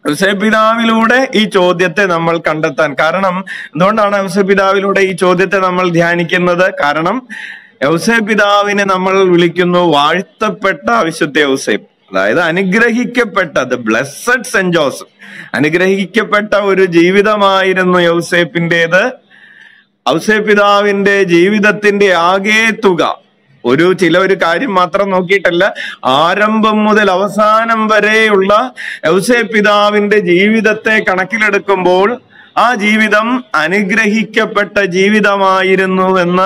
ഔസേപിതാവിലൂടെ ഈ ചോദ്യത്തെ നമ്മൾ കണ്ടെത്താൻ കാരണം എന്തുകൊണ്ടാണ് ഔസേപിതാവിലൂടെ ഈ ചോദ്യത്തെ നമ്മൾ ധ്യാനിക്കുന്നത് കാരണം ഔസേപിതാവിനെ നമ്മൾ വിളിക്കുന്നു വാഴ്ത്തപ്പെട്ട വിശുദ്ധ ഔസേപ്പ് അതായത് അനുഗ്രഹിക്കപ്പെട്ട ദ ബ്ലെസ്സഡ് സെന്റ് ജോസഫ് അനുഗ്രഹിക്കപ്പെട്ട ഒരു ജീവിതമായിരുന്നു യൗസേപ്പിന്റേത് ഔസേപിതാവിന്റെ ജീവിതത്തിന്റെ ആകെ തുക ഒരു ചില ഒരു കാര്യം മാത്രം നോക്കിയിട്ടല്ല ആരംഭം മുതൽ അവസാനം വരെയുള്ള ഔസേപിതാവിന്റെ ജീവിതത്തെ കണക്കിലെടുക്കുമ്പോൾ ആ ജീവിതം അനുഗ്രഹിക്കപ്പെട്ട ജീവിതമായിരുന്നു എന്ന്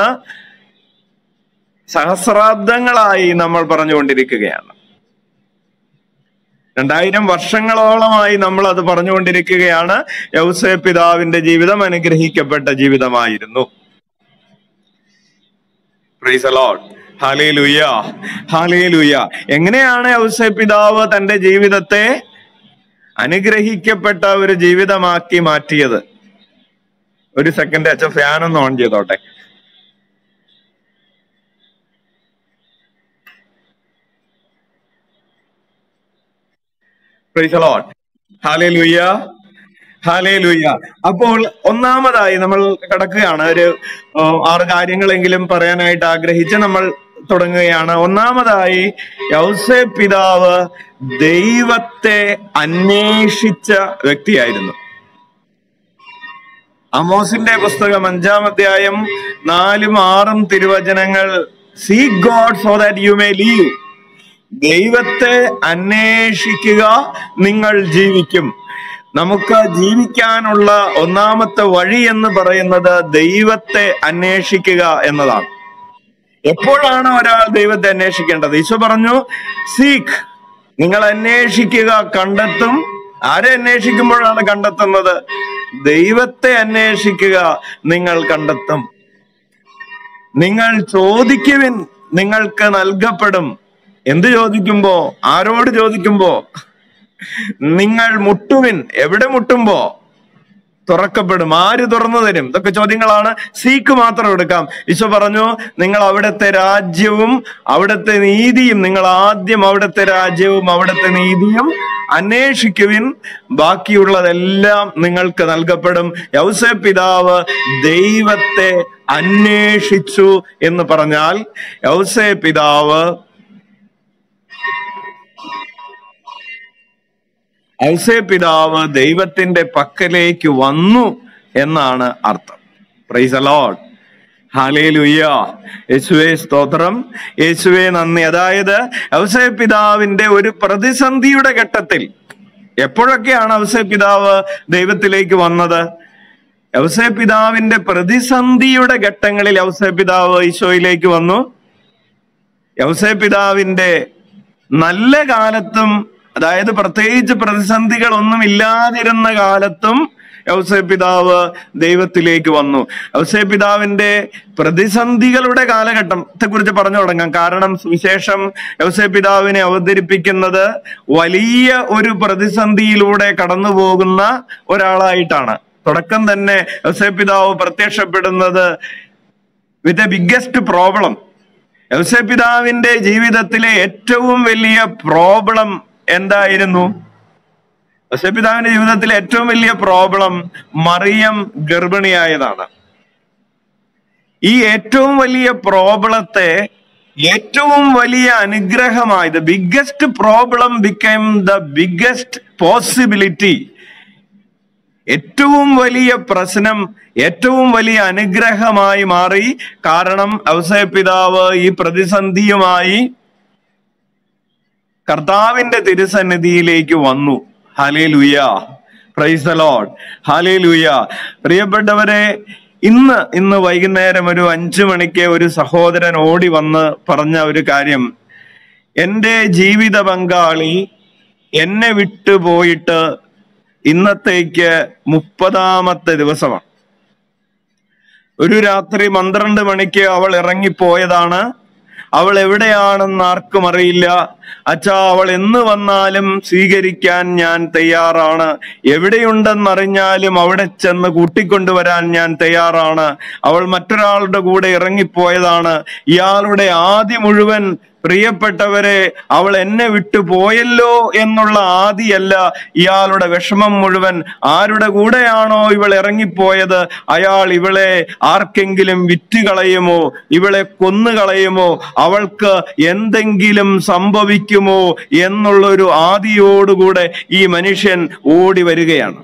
സഹസ്രാബ്ദങ്ങളായി നമ്മൾ പറഞ്ഞുകൊണ്ടിരിക്കുകയാണ് രണ്ടായിരം വർഷങ്ങളോളമായി നമ്മൾ അത് പറഞ്ഞുകൊണ്ടിരിക്കുകയാണ് യൗസേ പിതാവിന്റെ ജീവിതം അനുഗ്രഹിക്കപ്പെട്ട ജീവിതമായിരുന്നു പ്രൈസ് അലോട്ട് ഹാലേ ലുയ്യ ഹാലേ ലുയ്യ എങ്ങനെയാണ് യൗസേ പിതാവ് തന്റെ ജീവിതത്തെ അനുഗ്രഹിക്കപ്പെട്ട ഒരു ജീവിതമാക്കി മാറ്റിയത് ഒരു സെക്കൻഡ് അച്ഛൻ ഫാൻ ഒന്ന് ഓൺ ചെയ്തോട്ടെ പ്രൈസ് അലോട്ട് ഹാലേ ലുയ്യ ഹാലേ ലുയ്യ അപ്പോൾ ഒന്നാമതായി നമ്മൾ കിടക്കുകയാണ് ഒരു ആ, ആറ് കാര്യങ്ങളെങ്കിലും പറയാനായിട്ട് ആഗ്രഹിച്ച് നമ്മൾ തുടങ്ങുകയാണ് ഒന്നാമതായി യൗസേ പിതാവ് ദൈവത്തെ അന്വേഷിച്ച വ്യക്തിയായിരുന്നു അമോസിന്റെ പുസ്തകം അഞ്ചാം അധ്യായം നാലും ആറും തിരുവചനങ്ങൾ see God so that you may live ദൈവത്തെ അന്വേഷിക്കുക നിങ്ങൾ ജീവിക്കും നമുക്ക് ജീവിക്കാനുള്ള ഒന്നാമത്തെ വഴി എന്ന് പറയുന്നത് ദൈവത്തെ അന്വേഷിക്കുക എന്നതാണ് എപ്പോഴാണ് ഒരാൾ ദൈവത്തെ അന്വേഷിക്കേണ്ടത് ഈശോ പറഞ്ഞു സീഖ് നിങ്ങൾ അന്വേഷിക്കുക കണ്ടെത്തും ആരെ അന്വേഷിക്കുമ്പോഴാണ് കണ്ടെത്തുന്നത് ദൈവത്തെ അന്വേഷിക്കുക നിങ്ങൾ കണ്ടെത്തും നിങ്ങൾ ചോദിക്കുവിൻ നിങ്ങൾക്ക് നൽകപ്പെടും എന്ത് ചോദിക്കുമ്പോ ആരോട് ചോദിക്കുമ്പോ നിങ്ങൾ മുട്ടുവിൻ എവിടെ മുട്ടുമ്പോ തുറക്കപ്പെടും ആര് തുറന്നു തരും ഇതൊക്കെ ചോദ്യങ്ങളാണ് സീക്ക് മാത്രം എടുക്കാം ഈശോ പറഞ്ഞു നിങ്ങൾ അവിടുത്തെ രാജ്യവും അവിടുത്തെ നീതിയും നിങ്ങൾ ആദ്യം അവിടുത്തെ രാജ്യവും അവിടുത്തെ നീതിയും അന്വേഷിക്കുവിൻ ബാക്കിയുള്ളതെല്ലാം നിങ്ങൾക്ക് നൽകപ്പെടും യൗസേ പിതാവ് ദൈവത്തെ അന്വേഷിച്ചു എന്ന് പറഞ്ഞാൽ യൗസേ പിതാവ് ഔസേ പിതാവ് ദൈവത്തിന്റെ പക്കലേക്ക് വന്നു എന്നാണ് അർത്ഥം പ്രൈസ് അലോഡ് ഹാലേ ലുയ്യ യേശുവേ സ്തോത്രം യേശുവേ നന്ദി അതായത് ഔസേ പിതാവിന്റെ ഒരു പ്രതിസന്ധിയുടെ ഘട്ടത്തിൽ എപ്പോഴൊക്കെയാണ് ഔസേ പിതാവ് ദൈവത്തിലേക്ക് വന്നത് ഔസേ പിതാവിന്റെ പ്രതിസന്ധിയുടെ ഘട്ടങ്ങളിൽ ഔസേ പിതാവ് ഈശോയിലേക്ക് വന്നു യൗസേ പിതാവിന്റെ നല്ല കാലത്തും അതായത് പ്രത്യേകിച്ച് പ്രതിസന്ധികൾ ഒന്നും ഇല്ലാതിരുന്ന കാലത്തും യൗസേ പിതാവ് ദൈവത്തിലേക്ക് വന്നു യൗസേ പിതാവിന്റെ പ്രതിസന്ധികളുടെ കാലഘട്ടത്തെ കുറിച്ച് പറഞ്ഞു തുടങ്ങാം കാരണം സുവിശേഷം യൗസേ പിതാവിനെ അവതരിപ്പിക്കുന്നത് വലിയ ഒരു പ്രതിസന്ധിയിലൂടെ കടന്നു പോകുന്ന ഒരാളായിട്ടാണ് തുടക്കം തന്നെ യൗസേ പിതാവ് പ്രത്യക്ഷപ്പെടുന്നത് വിത്ത് എ ബിഗ്ഗസ്റ്റ് പ്രോബ്ലം യൗസേ പിതാവിന്റെ ജീവിതത്തിലെ ഏറ്റവും വലിയ പ്രോബ്ലം എന്തായിരുന്നു യൗസേ പിതാവിന്റെ ജീവിതത്തിലെ ഏറ്റവും വലിയ പ്രോബ്ലം മറിയം ഗർഭിണിയായതാണ് ഈ ഏറ്റവും വലിയ പ്രോബ്ലത്തെ ഏറ്റവും വലിയ അനുഗ്രഹമായി the biggest problem become the biggest possibility ഏറ്റവും വലിയ പ്രശ്നം ഏറ്റവും വലിയ അനുഗ്രഹമായി മാറി കാരണം ഔസേ പിതാവ് ഈ പ്രതിസന്ധിയുമായി കർത്താവിന്റെ തിരുസന്നിധിയിലേക്ക് വന്നു ഹലേ ലുയ പ്രൈസ് ലോഡ് ഹലേ ലുയ പ്രിയപ്പെട്ടവരെ ഇന്ന് ഇന്ന് വൈകുന്നേരം ഒരു അഞ്ചു മണിക്ക് ഒരു സഹോദരൻ ഓടി വന്ന് പറഞ്ഞ ഒരു കാര്യം എന്റെ ജീവിത പങ്കാളി എന്നെ വിട്ടുപോയിട്ട് ഇന്നത്തേക്ക് മുപ്പതാമത്തെ ദിവസമാണ് ഒരു രാത്രി പന്ത്രണ്ട് മണിക്ക് അവൾ ഇറങ്ങിപ്പോയതാണ് അവൾ എവിടെയാണെന്ന് ആർക്കും അറിയില്ല അച്ഛാ അവൾ എന്ന് വന്നാലും സ്വീകരിക്കാൻ ഞാൻ തയ്യാറാണ് എവിടെയുണ്ടെന്നറിഞ്ഞാലും അവിടെ ചെന്ന് കൂട്ടിക്കൊണ്ടുവരാൻ ഞാൻ തയ്യാറാണ് അവൾ മറ്റൊരാളുടെ കൂടെ ഇറങ്ങിപ്പോയതാണ് ഇയാളുടെ ആദ്യ മുഴുവൻ പ്രിയപ്പെട്ടവരെ അവൾ എന്നെ വിട്ടു പോയല്ലോ എന്നുള്ള ആദിയല്ല ഇയാളുടെ വിഷമം മുഴുവൻ ആരുടെ കൂടെയാണോ ഇവൾ ഇറങ്ങിപ്പോയത് അയാൾ ഇവളെ ആർക്കെങ്കിലും വിറ്റ് കളയുമോ ഇവളെ കൊന്നു കളയുമോ അവൾക്ക് എന്തെങ്കിലും സംഭവിക്കുമോ എന്നുള്ളൊരു ആദിയോടുകൂടെ ഈ മനുഷ്യൻ ഓടി വരികയാണ്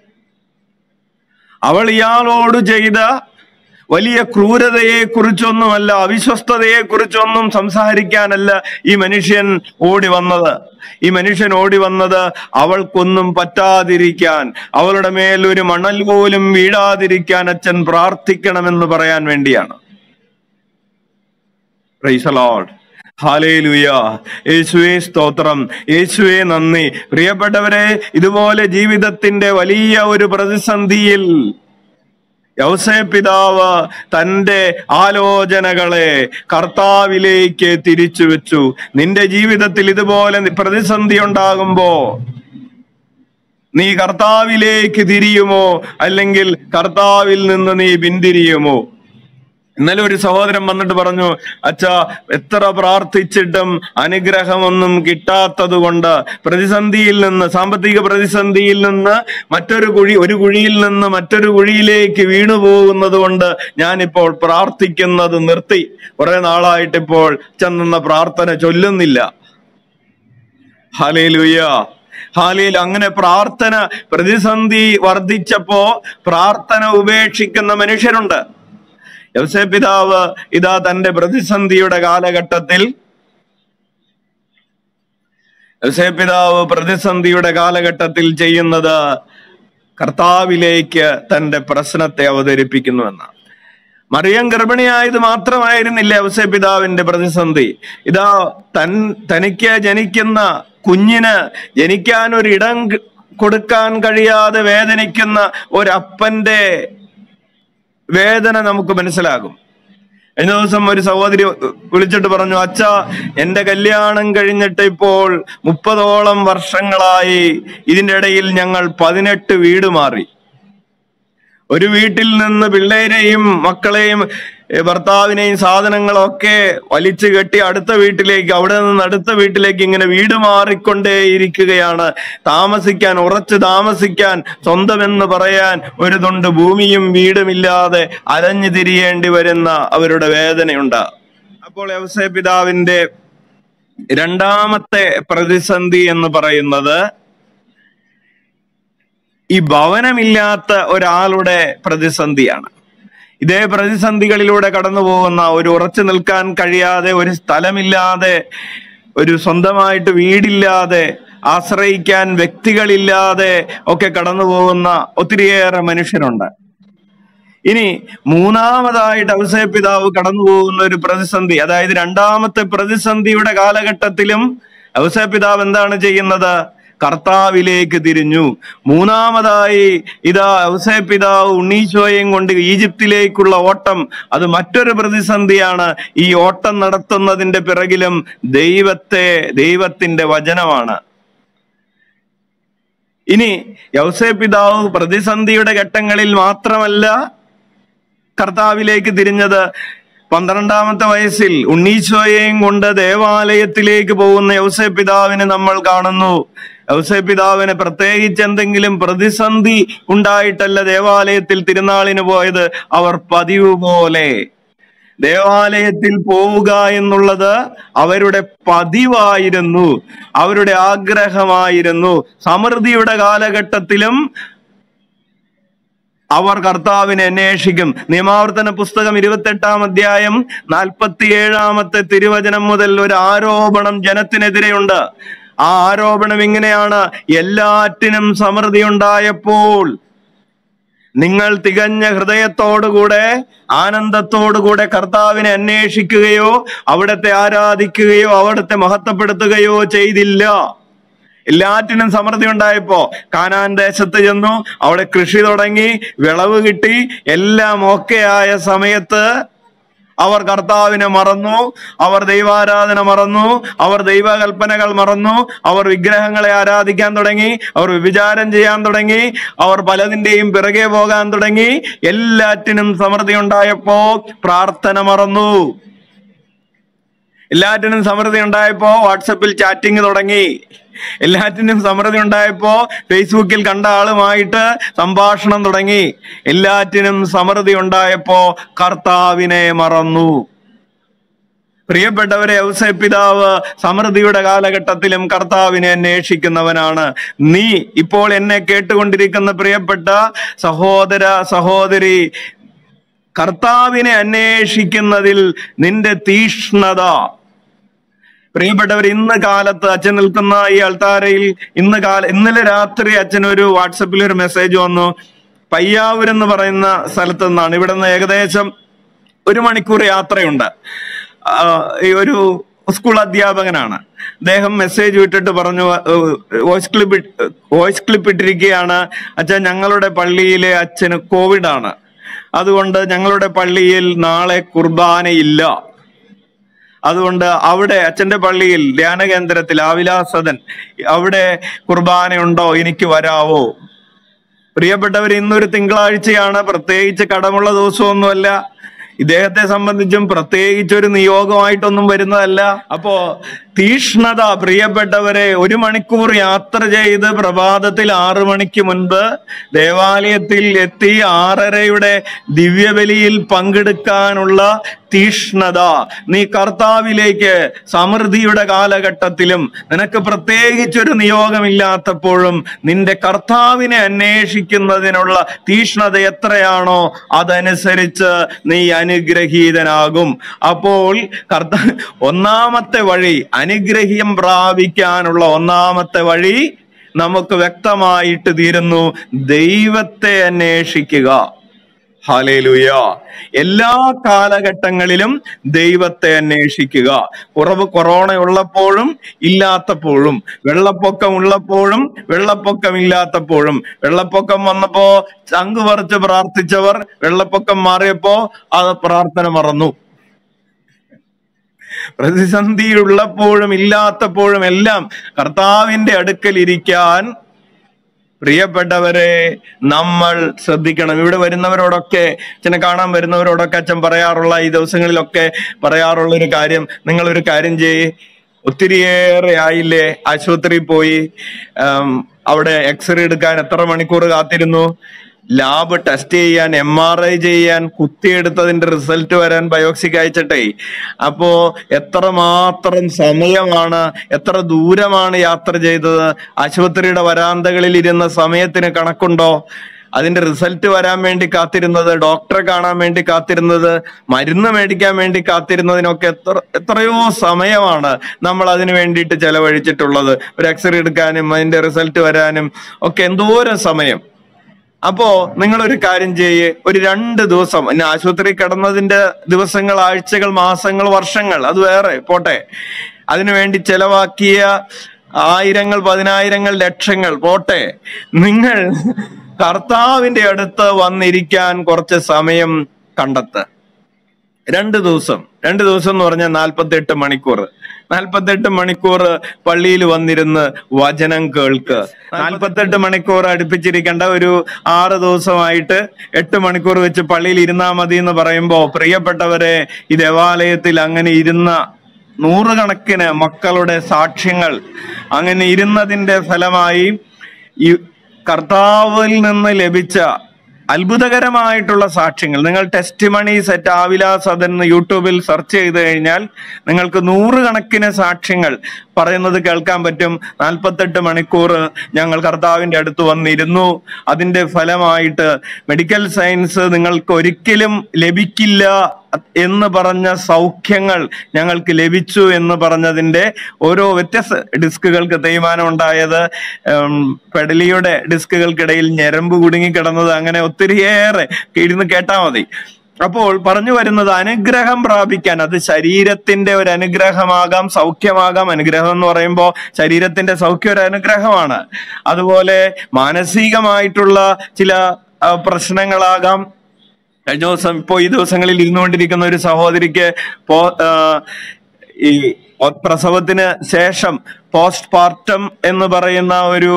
അവൾ ഇയാളോട് ചെയ്ത വലിയ ക്രൂരതയെ കുറിച്ചൊന്നുമല്ല അവിശ്വസ്തതയെ കുറിച്ചൊന്നും സംസാരിക്കാനല്ല ഈ മനുഷ്യൻ ഓടി വന്നത് ഈ മനുഷ്യൻ ഓടി വന്നത് അവൾക്കൊന്നും പറ്റാതിരിക്കാൻ അവളുടെ മേൽ ഒരു മണൽ പോലും വീഴാതിരിക്കാൻ അച്ഛൻ പ്രാർത്ഥിക്കണമെന്ന് പറയാൻ വേണ്ടിയാണ് പ്രൈസ് ലോഡ് ഹാലേലുയ യേശുവേ സ്തോത്രം യേശുവേ നന്ദി പ്രിയപ്പെട്ടവരെ ഇതുപോലെ ജീവിതത്തിന്റെ വലിയ ഒരു പ്രതിസന്ധിയിൽ യൗസേ പിതാവ് തന്റെ ആലോചനകളെ കർത്താവിലേക്ക് തിരിച്ചു വെച്ചു നിന്റെ ജീവിതത്തിൽ ഇതുപോലെ പ്രതിസന്ധി ഉണ്ടാകുമ്പോ നീ കർത്താവിലേക്ക് തിരിയുമോ അല്ലെങ്കിൽ കർത്താവിൽ നിന്ന് നീ പിന്തിരിയുമോ ഇന്നലെ ഒരു സഹോദരൻ വന്നിട്ട് പറഞ്ഞു അച്ഛാ എത്ര പ്രാർത്ഥിച്ചിട്ടും അനുഗ്രഹമൊന്നും കിട്ടാത്തത് കൊണ്ട് പ്രതിസന്ധിയിൽ നിന്ന് സാമ്പത്തിക പ്രതിസന്ധിയിൽ നിന്ന് മറ്റൊരു കുഴി ഒരു കുഴിയിൽ നിന്ന് മറ്റൊരു കുഴിയിലേക്ക് വീണു പോകുന്നത് കൊണ്ട് ഞാനിപ്പോൾ പ്രാർത്ഥിക്കുന്നത് നിർത്തി കുറെ നാളായിട്ട് ഇപ്പോൾ ചെന്ന പ്രാർത്ഥന ചൊല്ലുന്നില്ല ഹാലേലുയ്യ ഹാലിയിൽ അങ്ങനെ പ്രാർത്ഥന പ്രതിസന്ധി വർദ്ധിച്ചപ്പോ പ്രാർത്ഥന ഉപേക്ഷിക്കുന്ന മനുഷ്യരുണ്ട് യവസേ പിതാവ് ഇതാ തന്റെ പ്രതിസന്ധിയുടെ കാലഘട്ടത്തിൽ യവസേ പിതാവ് പ്രതിസന്ധിയുടെ കാലഘട്ടത്തിൽ ചെയ്യുന്നത് കർത്താവിലേക്ക് തന്റെ പ്രശ്നത്തെ അവതരിപ്പിക്കുന്നു എന്നാണ് മറിയം ഗർഭിണിയായത് മാത്രമായിരുന്നില്ല യവസേ പിതാവിന്റെ പ്രതിസന്ധി ഇതാ തൻ തനിക്ക് ജനിക്കുന്ന കുഞ്ഞിന് ജനിക്കാൻ ഒരു ഇടം കൊടുക്കാൻ കഴിയാതെ വേദനിക്കുന്ന ഒരപ്പന്റെ വേദന നമുക്ക് മനസ്സിലാകും കഴിഞ്ഞ ദിവസം ഒരു സഹോദരി വിളിച്ചിട്ട് പറഞ്ഞു അച്ഛ എന്റെ കല്യാണം കഴിഞ്ഞിട്ട് ഇപ്പോൾ മുപ്പതോളം വർഷങ്ങളായി ഇതിന്റെ ഇടയിൽ ഞങ്ങൾ പതിനെട്ട് വീട് മാറി ഒരു വീട്ടിൽ നിന്ന് പിള്ളേരെയും മക്കളെയും ഭർത്താവിനെയും സാധനങ്ങളൊക്കെ വലിച്ചു കെട്ടി അടുത്ത വീട്ടിലേക്ക് അവിടെ നിന്ന് അടുത്ത വീട്ടിലേക്ക് ഇങ്ങനെ വീട് മാറിക്കൊണ്ടേയിരിക്കുകയാണ് താമസിക്കാൻ ഉറച്ചു താമസിക്കാൻ സ്വന്തമെന്ന് പറയാൻ ഒരു തൊണ്ട് ഭൂമിയും വീടുമില്ലാതെ അലഞ്ഞു തിരിയേണ്ടി വരുന്ന അവരുടെ വേദനയുണ്ട് അപ്പോൾ വ്യവസായ പിതാവിന്റെ രണ്ടാമത്തെ പ്രതിസന്ധി എന്ന് പറയുന്നത് ഈ ഭവനമില്ലാത്ത ഒരാളുടെ പ്രതിസന്ധിയാണ് ഇതേ പ്രതിസന്ധികളിലൂടെ കടന്നു പോകുന്ന ഒരു ഉറച്ചു നിൽക്കാൻ കഴിയാതെ ഒരു സ്ഥലമില്ലാതെ ഒരു സ്വന്തമായിട്ട് വീടില്ലാതെ ആശ്രയിക്കാൻ വ്യക്തികളില്ലാതെ ഒക്കെ കടന്നു പോകുന്ന ഒത്തിരിയേറെ മനുഷ്യരുണ്ട് ഇനി മൂന്നാമതായിട്ട് ഔസേ പിതാവ് കടന്നു പോകുന്ന ഒരു പ്രതിസന്ധി അതായത് രണ്ടാമത്തെ പ്രതിസന്ധിയുടെ കാലഘട്ടത്തിലും ഔസേ പിതാവ് എന്താണ് ചെയ്യുന്നത് കർത്താവിലേക്ക് തിരിഞ്ഞു മൂന്നാമതായി ഇതാ ഔസേ പിതാവ് ഉണ്ണീശോയും കൊണ്ട് ഈജിപ്തിലേക്കുള്ള ഓട്ടം അത് മറ്റൊരു പ്രതിസന്ധിയാണ് ഈ ഓട്ടം നടത്തുന്നതിന്റെ പിറകിലും ദൈവത്തെ ദൈവത്തിന്റെ വചനമാണ് ഇനി യൗസേ പിതാവ് പ്രതിസന്ധിയുടെ ഘട്ടങ്ങളിൽ മാത്രമല്ല കർത്താവിലേക്ക് തിരിഞ്ഞത് പന്ത്രണ്ടാമത്തെ വയസ്സിൽ ഉണ്ണീശോയെയും കൊണ്ട് ദേവാലയത്തിലേക്ക് പോകുന്ന യൗസേ പിതാവിനെ നമ്മൾ കാണുന്നു യൗസേ പിതാവിന് പ്രത്യേകിച്ച് എന്തെങ്കിലും പ്രതിസന്ധി ഉണ്ടായിട്ടല്ല ദേവാലയത്തിൽ തിരുനാളിന് പോയത് അവർ പതിവ് പോലെ ദേവാലയത്തിൽ പോവുക എന്നുള്ളത് അവരുടെ പതിവായിരുന്നു അവരുടെ ആഗ്രഹമായിരുന്നു സമൃദ്ധിയുടെ കാലഘട്ടത്തിലും അവർ കർത്താവിനെ അന്വേഷിക്കും നിയമാവർത്തന പുസ്തകം ഇരുപത്തെട്ടാം അധ്യായം നാൽപ്പത്തിയേഴാമത്തെ തിരുവചനം മുതൽ ഒരു ആരോപണം ജനത്തിനെതിരെയുണ്ട് ആ ആരോപണം ഇങ്ങനെയാണ് എല്ലാറ്റിനും സമൃദ്ധി ഉണ്ടായപ്പോൾ നിങ്ങൾ തികഞ്ഞ ഹൃദയത്തോടുകൂടെ ആനന്ദത്തോടുകൂടെ കർത്താവിനെ അന്വേഷിക്കുകയോ അവിടത്തെ ആരാധിക്കുകയോ അവിടത്തെ മഹത്വപ്പെടുത്തുകയോ ചെയ്തില്ല എല്ലാറ്റിനും സമൃദ്ധി ഉണ്ടായപ്പോ കാനാൻ ദേശത്ത് ചെന്നു അവിടെ കൃഷി തുടങ്ങി വിളവ് കിട്ടി എല്ലാം ഓക്കെ ആയ സമയത്ത് അവർ കർത്താവിനെ മറന്നു അവർ ദൈവാരാധന മറന്നു അവർ ദൈവകൽപ്പനകൾ മറന്നു അവർ വിഗ്രഹങ്ങളെ ആരാധിക്കാൻ തുടങ്ങി അവർ വിചാരം ചെയ്യാൻ തുടങ്ങി അവർ പലതിന്റെയും പിറകെ പോകാൻ തുടങ്ങി എല്ലാറ്റിനും സമൃദ്ധി ഉണ്ടായപ്പോ പ്രാർത്ഥന മറന്നു എല്ലാറ്റിനും സമൃദ്ധി ഉണ്ടായപ്പോ വാട്സപ്പിൽ ചാറ്റിംഗ് തുടങ്ങി എല്ലാറ്റിനും സമൃദ്ധി ഉണ്ടായപ്പോ ഫേസ്ബുക്കിൽ കണ്ട ആളുമായിട്ട് സംഭാഷണം തുടങ്ങി എല്ലാറ്റിനും സമൃദ്ധി ഉണ്ടായപ്പോ കർത്താവിനെ മറന്നു പ്രിയപ്പെട്ടവരെ ഔസേ പിതാവ് സമൃദ്ധിയുടെ കാലഘട്ടത്തിലും കർത്താവിനെ അന്വേഷിക്കുന്നവനാണ് നീ ഇപ്പോൾ എന്നെ കേട്ടുകൊണ്ടിരിക്കുന്ന പ്രിയപ്പെട്ട സഹോദര സഹോദരി കർത്താവിനെ അന്വേഷിക്കുന്നതിൽ നിന്റെ തീഷ്ണത പ്രിയപ്പെട്ടവർ ഇന്ന് കാലത്ത് അച്ഛൻ നിൽക്കുന്ന ഈ അൾത്താരയിൽ ഇന്ന് കാല ഇന്നലെ രാത്രി അച്ഛൻ ഒരു വാട്സപ്പിൽ ഒരു മെസ്സേജ് വന്നു പയ്യാവൂർ എന്ന് പറയുന്ന സ്ഥലത്ത് നിന്നാണ് ഇവിടെ നിന്ന് ഏകദേശം ഒരു മണിക്കൂർ യാത്രയുണ്ട് ആ, ഈ ഒരു സ്കൂൾ അധ്യാപകനാണ് അദ്ദേഹം മെസ്സേജ് വിട്ടിട്ട് പറഞ്ഞു വോയിസ് ക്ലിപ്പ് വോയിസ് ക്ലിപ്പ് ഇട്ടിരിക്കുകയാണ് അച്ഛൻ ഞങ്ങളുടെ പള്ളിയിലെ അച്ഛന് കോവിഡ് ആണ് അതുകൊണ്ട് ഞങ്ങളുടെ പള്ളിയിൽ നാളെ കുർബാനയില്ല അതുകൊണ്ട് അവിടെ അച്ഛന്റെ പള്ളിയിൽ ധ്യാന കേന്ദ്രത്തിൽ ആവിലാസദൻ അവിടെ കുർബാനയുണ്ടോ എനിക്ക് വരാവോ പ്രിയപ്പെട്ടവർ ഇന്നൊരു തിങ്കളാഴ്ചയാണ് പ്രത്യേകിച്ച് കടമുള്ള ദിവസമൊന്നുമല്ല ഇദ്ദേഹത്തെ സംബന്ധിച്ചും പ്രത്യേകിച്ച് ഒരു നിയോഗമായിട്ടൊന്നും വരുന്നതല്ല അപ്പോ തീഷ്ണത പ്രിയപ്പെട്ടവരെ ഒരു മണിക്കൂർ യാത്ര ചെയ്ത് പ്രഭാതത്തിൽ ആറു മണിക്ക് മുൻപ് ദേവാലയത്തിൽ എത്തി ആറരയുടെ ദിവ്യബലിയിൽ പങ്കെടുക്കാനുള്ള തീഷ്ണത നീ കർത്താവിലേക്ക് സമൃദ്ധിയുടെ കാലഘട്ടത്തിലും നിനക്ക് പ്രത്യേകിച്ചൊരു നിയോഗമില്ലാത്തപ്പോഴും നിന്റെ കർത്താവിനെ അന്വേഷിക്കുന്നതിനുള്ള തീഷ്ണത എത്രയാണോ അതനുസരിച്ച് നീ അനുഗ്രഹീതനാകും അപ്പോൾ കർത്ത ഒന്നാമത്തെ വഴി അനുഗ്രഹീം പ്രാപിക്കാനുള്ള ഒന്നാമത്തെ വഴി നമുക്ക് വ്യക്തമായിട്ട് തീരുന്നു ദൈവത്തെ അന്വേഷിക്കുക ഹാലേലുയ എല്ലാ കാലഘട്ടങ്ങളിലും ദൈവത്തെ അന്വേഷിക്കുക കുറവ് കൊറോണ ഉള്ളപ്പോഴും ഇല്ലാത്തപ്പോഴും വെള്ളപ്പൊക്കം ഉള്ളപ്പോഴും വെള്ളപ്പൊക്കം ഇല്ലാത്തപ്പോഴും വെള്ളപ്പൊക്കം വന്നപ്പോ ചങ്ക് പറിച്ച് പ്രാർത്ഥിച്ചവർ വെള്ളപ്പൊക്കം മാറിയപ്പോ ആ പ്രാർത്ഥന മറന്നു പ്രതിസന്ധി ഉള്ളപ്പോഴും ഇല്ലാത്തപ്പോഴും എല്ലാം കർത്താവിന്റെ അടുക്കൽ ഇരിക്കാൻ പ്രിയപ്പെട്ടവരെ നമ്മൾ ശ്രദ്ധിക്കണം ഇവിടെ വരുന്നവരോടൊക്കെ അച്ഛനെ കാണാൻ വരുന്നവരോടൊക്കെ അച്ഛൻ പറയാറുള്ള ഈ ദിവസങ്ങളിലൊക്കെ പറയാറുള്ള ഒരു കാര്യം നിങ്ങൾ ഒരു കാര്യം ചെയ്യ് ഒത്തിരിയേറെ ആയില്ലേ ആശുപത്രിയിൽ പോയി ആം, അവിടെ എക്സ്റേ എടുക്കാൻ എത്ര മണിക്കൂർ കാത്തിരുന്നു ലാബ് ടെസ്റ്റ് ചെയ്യാൻ എം ആർ ഐ ചെയ്യാൻ കുത്തിയെടുത്തതിന്റെ റിസൾട്ട് വരാൻ ബയോക്സിക്ക് അയച്ചിട്ടേ അപ്പോ എത്രമാത്രം സമയമാണ് എത്ര ദൂരമാണ് യാത്ര ചെയ്തത് ആശുപത്രിയുടെ വരാന്തകളിൽ ഇരുന്ന സമയത്തിന് കണക്കുണ്ടോ അതിന്റെ റിസൾട്ട് വരാൻ വേണ്ടി കാത്തിരുന്നത് ഡോക്ടറെ കാണാൻ വേണ്ടി കാത്തിരുന്നത് മരുന്ന് മേടിക്കാൻ വേണ്ടി കാത്തിരുന്നതിനൊക്കെ എത്ര എത്രയോ സമയമാണ് നമ്മൾ അതിനു വേണ്ടിയിട്ട് ചെലവഴിച്ചിട്ടുള്ളത് ഒരു എക്സ്റേ എടുക്കാനും അതിന്റെ റിസൾട്ട് വരാനും ഒക്കെ എന്തോരം സമയം അപ്പോ നിങ്ങൾ ഒരു കാര്യം ചെയ്യ് ഒരു രണ്ട് ദിവസം ഇനി ആശുപത്രി കിടന്നതിന്റെ ദിവസങ്ങൾ ആഴ്ചകൾ മാസങ്ങൾ വർഷങ്ങൾ അത് വേറെ പോട്ടെ അതിനുവേണ്ടി ചെലവാക്കിയ ആയിരങ്ങൾ പതിനായിരങ്ങൾ ലക്ഷങ്ങൾ പോട്ടെ നിങ്ങൾ കർത്താവിന്റെ അടുത്ത് വന്നിരിക്കാൻ കുറച്ച് സമയം കണ്ടെത്ത് രണ്ട് ദിവസം രണ്ട് ദിവസം എന്ന് പറഞ്ഞാൽ നാൽപ്പത്തെട്ട് മണിക്കൂർ നാൽപ്പത്തെട്ട് മണിക്കൂർ പള്ളിയിൽ വന്നിരുന്ന് വചനം കേൾക്ക് നാൽപ്പത്തെട്ട് മണിക്കൂർ അടുപ്പിച്ചിരിക്കേണ്ട ഒരു ആറ് ദിവസമായിട്ട് എട്ട് മണിക്കൂർ വെച്ച് പള്ളിയിൽ ഇരുന്നാ മതി എന്ന് പറയുമ്പോ പ്രിയപ്പെട്ടവരെ ഈ ദേവാലയത്തിൽ അങ്ങനെ ഇരുന്ന നൂറുകണക്കിന് മക്കളുടെ സാക്ഷ്യങ്ങൾ അങ്ങനെ ഇരുന്നതിന്റെ ഫലമായി ഈ കർത്താവിൽ നിന്ന് ലഭിച്ച അത്ഭുതകരമായിട്ടുള്ള സാക്ഷ്യങ്ങൾ നിങ്ങൾ ടെസ്റ്റ് മണി സെറ്റ് ആവിലാസ് അതെന്ന് യൂട്യൂബിൽ സെർച്ച് ചെയ്ത് കഴിഞ്ഞാൽ നിങ്ങൾക്ക് നൂറുകണക്കിന് സാക്ഷ്യങ്ങൾ പറയുന്നത് കേൾക്കാൻ പറ്റും നാൽപ്പത്തെട്ട് മണിക്കൂർ ഞങ്ങൾ കർത്താവിന്റെ അടുത്ത് വന്നിരുന്നു അതിന്റെ ഫലമായിട്ട് മെഡിക്കൽ സയൻസ് നിങ്ങൾക്ക് ഒരിക്കലും ലഭിക്കില്ല എന്ന് പറഞ്ഞ സൗഖ്യങ്ങൾ ഞങ്ങൾക്ക് ലഭിച്ചു എന്ന് പറഞ്ഞതിന്റെ ഓരോ വ്യത്യസ്ത ഡിസ്കുകൾക്ക് തേയ്മാനം ഉണ്ടായത് ഉം, പെടലിയുടെ ഡിസ്കുകൾക്കിടയിൽ ഞരമ്പ് കുടുങ്ങിക്കിടന്നത് അങ്ങനെ ഒത്തിരിയേറെ ഇരുന്ന് കേട്ടാ മതി അപ്പോൾ പറഞ്ഞു വരുന്നത് അനുഗ്രഹം പ്രാപിക്കാൻ അത് ശരീരത്തിന്റെ ഒരു അനുഗ്രഹമാകാം സൗഖ്യമാകാം അനുഗ്രഹം എന്ന് പറയുമ്പോൾ ശരീരത്തിന്റെ സൗഖ്യം ഒരു അനുഗ്രഹമാണ് അതുപോലെ മാനസികമായിട്ടുള്ള ചില ആ, പ്രശ്നങ്ങളാകാം കഴിഞ്ഞ ദിവസം ഇപ്പോ ഈ ദിവസങ്ങളിൽ ഇരുന്നുകൊണ്ടിരിക്കുന്ന ഒരു സഹോദരിക്ക് പോ ആ, ഈ ഒ- പ്രസവത്തിന് ശേഷം പോസ്റ്റ് പാർട്ടം എന്ന് പറയുന്ന ഒരു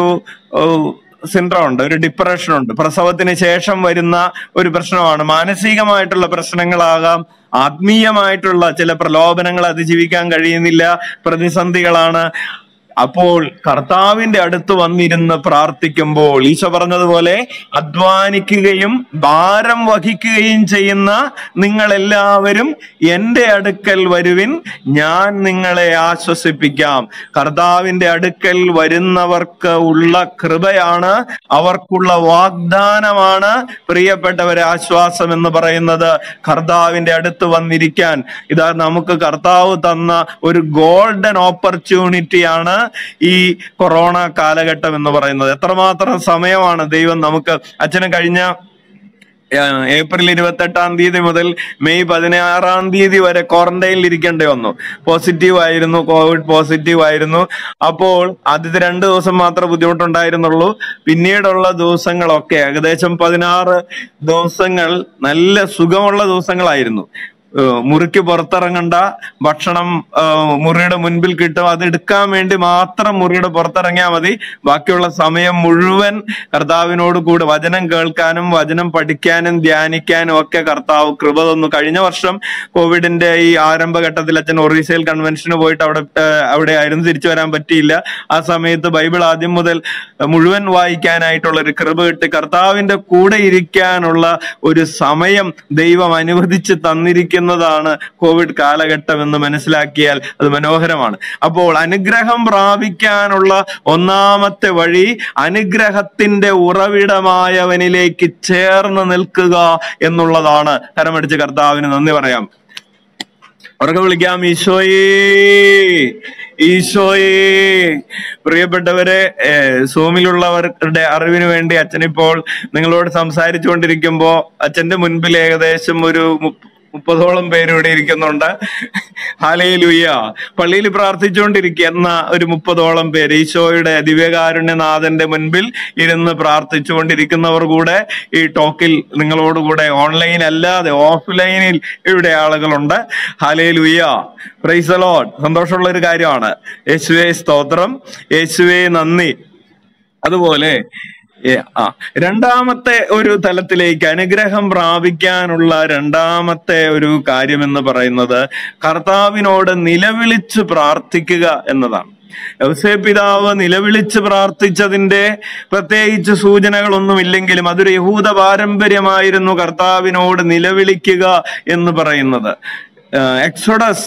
സിൻഡ്രോം ഉണ്ട് ഒരു ഡിപ്രഷൻ ഉണ്ട് പ്രസവത്തിന് ശേഷം വരുന്ന ഒരു പ്രശ്നമാണ് മാനസികമായിട്ടുള്ള പ്രശ്നങ്ങളാകാം ആത്മീയമായിട്ടുള്ള ചില പ്രലോഭനങ്ങൾ അതിജീവിക്കാൻ കഴിയുന്നില്ല പ്രതിസന്ധികളാണ് അപ്പോൾ കർത്താവിന്റെ അടുത്ത് വന്നിരുന്ന് പ്രാർത്ഥിക്കുമ്പോൾ ഈശോ പറഞ്ഞതുപോലെ അധ്വാനിക്കുകയും ഭാരം വഹിക്കുകയും ചെയ്യുന്ന നിങ്ങൾ എല്ലാവരും എന്റെ അടുക്കൽ വരുവിൻ ഞാൻ നിങ്ങളെ ആശ്വസിപ്പിക്കാം കർത്താവിന്റെ അടുക്കൽ വരുന്നവർക്ക് ഉള്ള കൃപയാണ് അവർക്കുള്ള വാഗ്ദാനമാണ് പ്രിയപ്പെട്ടവരെ ആശ്വാസം എന്ന് പറയുന്നത് കർത്താവിന്റെ അടുത്ത് വന്നിരിക്കാൻ ഇതാ നമുക്ക് കർത്താവ് തന്ന ഒരു ഗോൾഡൻ ഓപ്പർച്യൂണിറ്റിയാണ് ഈ കൊറോണ കാലഘട്ടം എന്ന് പറയുന്നത് എത്രമാത്രം സമയമാണ് ദൈവം നമുക്ക് അച്ഛന് കഴിഞ്ഞ ഏഹ്, ഏപ്രിൽ ഇരുപത്തെട്ടാം തീയതി മുതൽ മെയ് പതിനാറാം തീയതി വരെ ക്വാറന്റൈനിൽ ഇരിക്കേണ്ടി വന്നു പോസിറ്റീവ് ആയിരുന്നു കോവിഡ് പോസിറ്റീവ് ആയിരുന്നു അപ്പോൾ ആദ്യത്തെ രണ്ട് ദിവസം മാത്രമേ ബുദ്ധിമുട്ടുണ്ടായിരുന്നുള്ളൂ പിന്നീടുള്ള ദിവസങ്ങളൊക്കെ ഏകദേശം പതിനാറ് ദിവസങ്ങൾ നല്ല സുഖമുള്ള ദിവസങ്ങളായിരുന്നു ഏഹ് മുറിക്ക് പുറത്തിറങ്ങണ്ട ഭക്ഷണം ഏഹ് മുറിയുടെ മുൻപിൽ കിട്ടും അത് എടുക്കാൻ വേണ്ടി മാത്രം മുറിയുടെ പുറത്തിറങ്ങിയാൽ മതി ബാക്കിയുള്ള സമയം മുഴുവൻ കർത്താവിനോട് കൂടെ വചനം കേൾക്കാനും വചനം പഠിക്കാനും ധ്യാനിക്കാനും ഒക്കെ കർത്താവ് കൃപ തന്നു കഴിഞ്ഞ വർഷം കോവിഡിന്റെ ഈ ആരംഭഘട്ടത്തിൽ അച്ഛൻ ഒറീസയിൽ കൺവെൻഷന് പോയിട്ട് അവിടെ ഏഹ് അവിടെ ആയിരുന്നു തിരിച്ചു വരാൻ പറ്റിയില്ല ആ സമയത്ത് ബൈബിൾ ആദ്യം മുതൽ മുഴുവൻ വായിക്കാനായിട്ടുള്ള ഒരു കൃപ കിട്ടി കർത്താവിന്റെ കൂടെ ഇരിക്കാനുള്ള ഒരു സമയം ദൈവം അനുവദിച്ച് തന്നിരിക്കുന്നതാണ് കോവിഡ് കാലഘട്ടം എന്ന് മനസ്സിലാക്കിയാൽ അത് മനോഹരമാണ് അപ്പോൾ അനുഗ്രഹം പ്രാപിക്കാനുള്ള ഒന്നാമത്തെ വഴി അനുഗ്രഹത്തിന്റെ ഉറവിടമായവനിലേക്ക് ചേർന്ന് നിൽക്കുക എന്നുള്ളതാണ് കരമടിച്ച് കർത്താവിന് നന്ദി പറയാം ഉറക്കെ വിളിക്കാം ഈശോയേ ഈശോയേ പ്രിയപ്പെട്ടവരെ ഏഹ്, സൂമിലുള്ളവരുടെ അറിവിന് വേണ്ടി അച്ഛനിപ്പോൾ നിങ്ങളോട് സംസാരിച്ചു കൊണ്ടിരിക്കുമ്പോ അച്ഛന്റെ മുൻപിൽ ഏകദേശം ഒരു മുപ്പ- മുപ്പതോളം പേര് ഇവിടെ ഇരിക്കുന്നുണ്ട് ഹാലയിലുയ്യ പള്ളിയിൽ പ്രാർത്ഥിച്ചുകൊണ്ടിരിക്കുന്ന ഒരു മുപ്പതോളം പേര് ഈശോയുടെ ദിവ്യകാരുണ്യനാഥന്റെ മുൻപിൽ ഇരുന്ന് പ്രാർത്ഥിച്ചുകൊണ്ടിരിക്കുന്നവർ കൂടെ ഈ ടോക്കിൽ നിങ്ങളോടുകൂടെ ഓൺലൈൻ അല്ലാതെ ഓഫ്ലൈനിൽ ഇവിടെ ആളുകളുണ്ട് ഹാലയിലുയ്യ പ്രൈസ് ലോഡ് സന്തോഷമുള്ള ഒരു കാര്യമാണ് യേശുവേ സ്തോത്രം യേശുവേ നന്ദി അതുപോലെ ഏ, ആ രണ്ടാമത്തെ ഒരു തലത്തിലേക്ക് അനുഗ്രഹം പ്രാപിക്കാനുള്ള രണ്ടാമത്തെ ഒരു കാര്യം എന്ന് പറയുന്നത് കർത്താവിനോട് നിലവിളിച്ച് പ്രാർത്ഥിക്കുക എന്നതാണ് യൗസേ പിതാവ് നിലവിളിച്ച് പ്രാർത്ഥിച്ചതിന്റെ പ്രത്യേകിച്ച് സൂചനകളൊന്നുമില്ലെങ്കിലും അതൊരു യഹൂദ പാരമ്പര്യമായിരുന്നു കർത്താവിനോട് നിലവിളിക്കുക എന്ന് പറയുന്നത് എക്സോഡസ്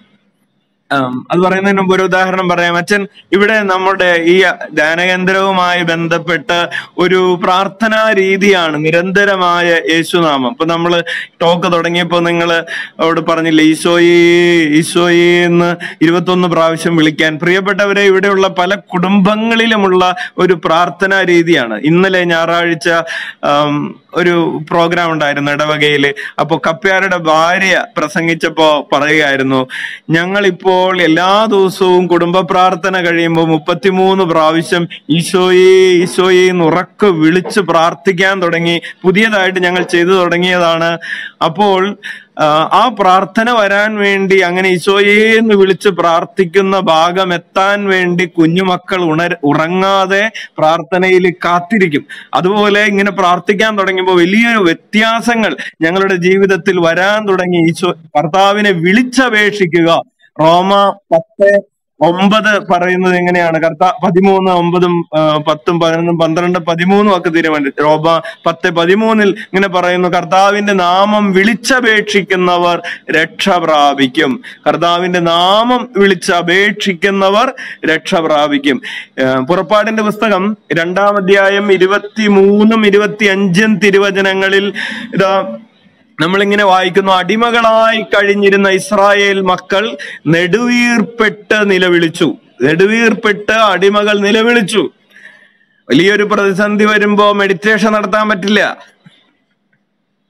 ആം, അത് പറയുന്നതിന് മുമ്പ് ഒരു ഉദാഹരണം പറയാം അച്ഛൻ ഇവിടെ നമ്മുടെ ഈ ധ്യാനകേന്ദ്രവുമായി ബന്ധപ്പെട്ട് ഒരു പ്രാർത്ഥനാ രീതിയാണ് നിരന്തരമായ യേശുനാമം ഇപ്പൊ നമ്മള് ടോക്ക് തുടങ്ങിയപ്പോ നിങ്ങൾ അവിടെ പറഞ്ഞില്ലേ ഈശോയേ ഈശോയേ എന്ന് ഇരുപത്തൊന്ന് പ്രാവശ്യം വിളിക്കാൻ പ്രിയപ്പെട്ടവരെ ഇവിടെയുള്ള പല കുടുംബങ്ങളിലുമുള്ള ഒരു പ്രാർത്ഥനാ രീതിയാണ് ഇന്നലെ ഞായറാഴ്ച ആം, ഒരു പ്രോഗ്രാം ഉണ്ടായിരുന്നു ഇടവകയില് അപ്പൊ കപ്പ്യാരുടെ ഭാര്യ പ്രസംഗിച്ചപ്പോ പറയുകയായിരുന്നു ഞങ്ങളിപ്പോൾ എല്ലാ ദിവസവും കുടുംബ പ്രാർത്ഥന കഴിയുമ്പോൾ മുപ്പത്തിമൂന്ന് പ്രാവശ്യം ഈശോയെ ഈശോയെ എന്ന് ഉറക്കെ വിളിച്ച് പ്രാർത്ഥിക്കാൻ തുടങ്ങി പുതിയതായിട്ട് ഞങ്ങൾ ചെയ്തു തുടങ്ങിയതാണ് അപ്പോൾ ആ, ആ പ്രാർത്ഥന വരാൻ വേണ്ടി അങ്ങനെ ഈശോയെ എന്ന് വിളിച്ച് പ്രാർത്ഥിക്കുന്ന ഭാഗം എത്താൻ വേണ്ടി കുഞ്ഞുമക്കൾ ഉണര ഉറങ്ങാതെ പ്രാർത്ഥനയിൽ കാത്തിരിക്കും അതുപോലെ ഇങ്ങനെ പ്രാർത്ഥിക്കാൻ തുടങ്ങിയപ്പോൾ വലിയൊരു വ്യത്യാസങ്ങൾ ഞങ്ങളുടെ ജീവിതത്തിൽ വരാൻ തുടങ്ങി ഈശോ കർത്താവിനെ വിളിച്ചപേക്ഷിക്കുക റോമ പത്ത് ഒമ്പത് പറയുന്നത് എങ്ങനെയാണ് കർത്താ പതിമൂന്ന് ഒമ്പതും ആ, പത്തും പതിനൊന്നും പന്ത്രണ്ട് പതിമൂന്നും ഒക്കെ തീരുമാനിച്ചു റോമ പത്ത് പതിമൂന്നിൽ ഇങ്ങനെ പറയുന്നു കർത്താവിന്റെ നാമം വിളിച്ചപേക്ഷിക്കുന്നവർ രക്ഷ പ്രാപിക്കും കർത്താവിന്റെ നാമം വിളിച്ചപേക്ഷിക്കുന്നവർ രക്ഷ പ്രാപിക്കും ആ, പുറപ്പാടിന്റെ പുസ്തകം രണ്ടാം അധ്യായം ഇരുപത്തി മൂന്നും ഇരുപത്തി അഞ്ചും തിരുവചനങ്ങളിൽ ഇതാ നമ്മളിങ്ങനെ വായിക്കുന്നു അടിമകളായി കഴിഞ്ഞിരുന്ന ഇസ്രായേൽ മക്കൾ നെടുവീർപ്പെട്ട് നിലവിളിച്ചു നെടുവീർപ്പെട്ട് അടിമകൾ നിലവിളിച്ചു വലിയൊരു പ്രതിസന്ധി വരുമ്പോ മെഡിറ്റേഷൻ നടത്താൻ പറ്റില്ല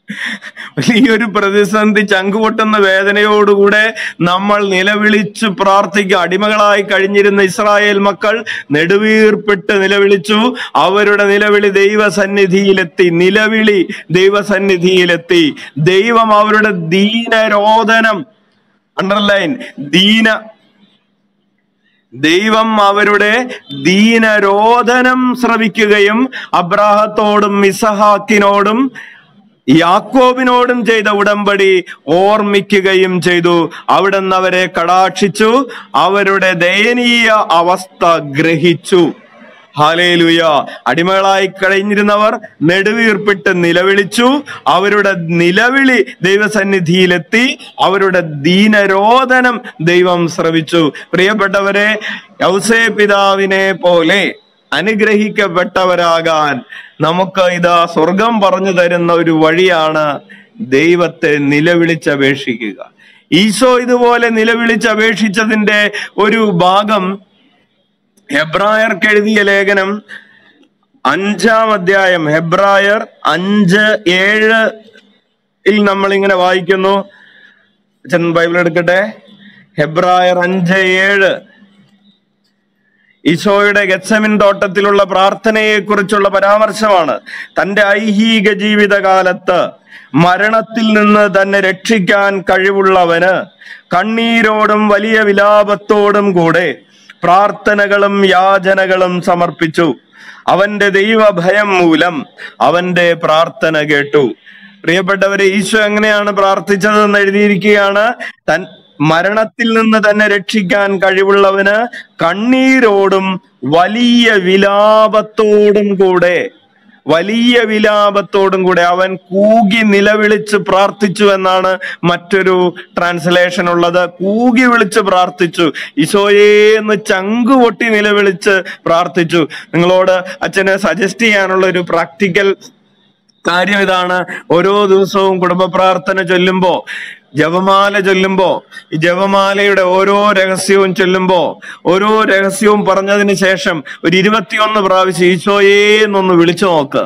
വലിയൊരു പ്രതിസന്ധി ചങ്കുപൊട്ടുന്ന വേദനയോടുകൂടെ നമ്മൾ നിലവിളിച്ച് പ്രാർത്ഥിക്കുക അടിമകളായി കഴിഞ്ഞിരുന്ന ഇസ്രായേൽ മക്കൾ നെടുവീർപ്പിട്ട് നിലവിളിച്ചു അവരുടെ നിലവിളി ദൈവസന്നിധിയിലെത്തി നിലവിളി ദൈവസന്നിധിയിലെത്തി ദൈവം അവരുടെ ദീനരോധനം അണ്ടർലൈൻ ദീന ദൈവം അവരുടെ ദീനരോധനം ശ്രവിക്കുകയും അബ്രാഹത്തോടും ഇസഹാക്കിനോടും യാക്കോബിനോടും ചെയ്ത ഉടമ്പടി ഓർമ്മിക്കുകയും ചെയ്തു അവിടുന്ന് അവരെ കടാക്ഷിച്ചു അവരുടെ ദയനീയ അവസ്ഥ ഗ്രഹിച്ചു ഹാലേലുയ അടിമകളായി കഴിഞ്ഞിരുന്നവർ നെടുവീർപ്പിട്ട് നിലവിളിച്ചു അവരുടെ നിലവിളി ദൈവസന്നിധിയിലെത്തി അവരുടെ ദീനരോധനം ദൈവം ശ്രവിച്ചു പ്രിയപ്പെട്ടവരെ യൗസേ പിതാവിനെ പോലെ അനുഗ്രഹിക്കപ്പെട്ടവരാകാൻ നമുക്ക് ഇതാ സ്വർഗം പറഞ്ഞു തരുന്ന ഒരു വഴിയാണ് ദൈവത്തെ നിലവിളിച്ചപേക്ഷിക്കുക ഈശോ ഇതുപോലെ നിലവിളിച്ചപേക്ഷിച്ചതിന്റെ ഒരു ഭാഗം ഹെബ്രായർക്ക് എഴുതിയ ലേഖനം അഞ്ചാം അധ്യായം ഹെബ്രായർ അഞ്ച് ഏഴ് ൽ നമ്മൾ ഇങ്ങനെ വായിക്കുന്നു അച്ഛൻ ബൈബിൾ എടുക്കട്ടെ ഹെബ്രായർ അഞ്ച് ഏഴ് ഈശോയുടെ ഗെത്സമിൻ തോട്ടത്തിലുള്ള പ്രാർത്ഥനയെ കുറിച്ചുള്ള പരാമർശമാണ് തന്റെ ഐഹിക ജീവിതകാലത്ത് മരണത്തിൽ നിന്ന് തന്നെ രക്ഷിക്കാൻ കഴിവുള്ളവന് കണ്ണീരോടും വലിയ വിലാപത്തോടും കൂടെ പ്രാർത്ഥനകളും യാചനകളും സമർപ്പിച്ചു അവന്റെ ദൈവഭയം മൂലം അവന്റെ പ്രാർത്ഥന കേട്ടു പ്രിയപ്പെട്ടവരെ ഈശോ എങ്ങനെയാണ് പ്രാർത്ഥിച്ചതെന്ന് എഴുതിയിരിക്കുകയാണ് തൻ മരണത്തിൽ നിന്ന് തന്നെ രക്ഷിക്കാൻ കഴിവുള്ളവന് കണ്ണീരോടും വലിയ വിലാപത്തോടും കൂടെ വലിയ വിലാപത്തോടും കൂടെ അവൻ കൂകി നിലവിളിച്ച് പ്രാർത്ഥിച്ചു എന്നാണ് മറ്റൊരു ട്രാൻസ്ലേഷൻ ഉള്ളത് കൂകി വിളിച്ച് പ്രാർത്ഥിച്ചു ഈശോയെ എന്ന് ചങ്കു പൊട്ടി നിലവിളിച്ച് പ്രാർത്ഥിച്ചു നിങ്ങളോട് അച്ഛനെ സജസ്റ്റ് ചെയ്യാനുള്ള ഒരു പ്രാക്ടിക്കൽ കാര്യം ഇതാണ് ഓരോ ദിവസവും കുടുംബ പ്രാർത്ഥന ചൊല്ലുമ്പോ ജപമാല ചൊല്ലുമ്പോ ഈ ജപമാലയുടെ ഓരോ രഹസ്യവും ചൊല്ലുമ്പോ ഓരോ രഹസ്യവും പറഞ്ഞതിന് ശേഷം ഒരു ഇരുപത്തിയൊന്ന് പ്രാവശ്യം ഈശോയേ എന്നൊന്ന് വിളിച്ചു നോക്ക്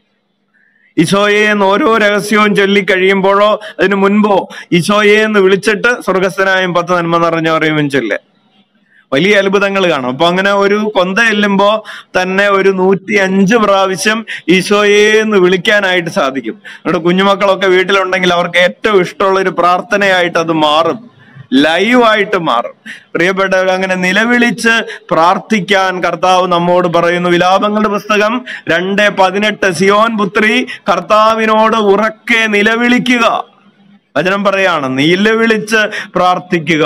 ഈശോയെ എന്ന് ഓരോ രഹസ്യവും ചൊല്ലി കഴിയുമ്പോഴോ അതിനു മുൻപോ ഈശോയെ എന്ന് വിളിച്ചിട്ട് സ്വർഗസ്ഥനായും പത്ത് നന്മ നിറഞ്ഞ പറയുമ്പോൾ ചൊല്ലേ വലിയ അത്ഭുതങ്ങൾ കാണും അപ്പൊ അങ്ങനെ ഒരു കൊന്ത ചെല്ലുമ്പോ തന്നെ ഒരു നൂറ്റി അഞ്ച് പ്രാവശ്യം ഈശോയെ എന്ന് വിളിക്കാനായിട്ട് സാധിക്കും നമ്മുടെ കുഞ്ഞുമക്കളൊക്കെ വീട്ടിലുണ്ടെങ്കിൽ അവർക്ക് ഏറ്റവും ഇഷ്ടമുള്ള ഒരു പ്രാർത്ഥനയായിട്ട് അത് മാറും ലൈവായിട്ട് മാറും പ്രിയപ്പെട്ടവർ അങ്ങനെ നിലവിളിച്ച് പ്രാർത്ഥിക്കാൻ കർത്താവ് നമ്മോട് പറയുന്നു വിലാപങ്ങളുടെ പുസ്തകം രണ്ട് പതിനെട്ട് സിയോൻ പുത്രി കർത്താവിനോട് ഉറക്കെ നിലവിളിക്കുക വചനം പറയാണ് നിലവിളിച്ച് പ്രാർത്ഥിക്കുക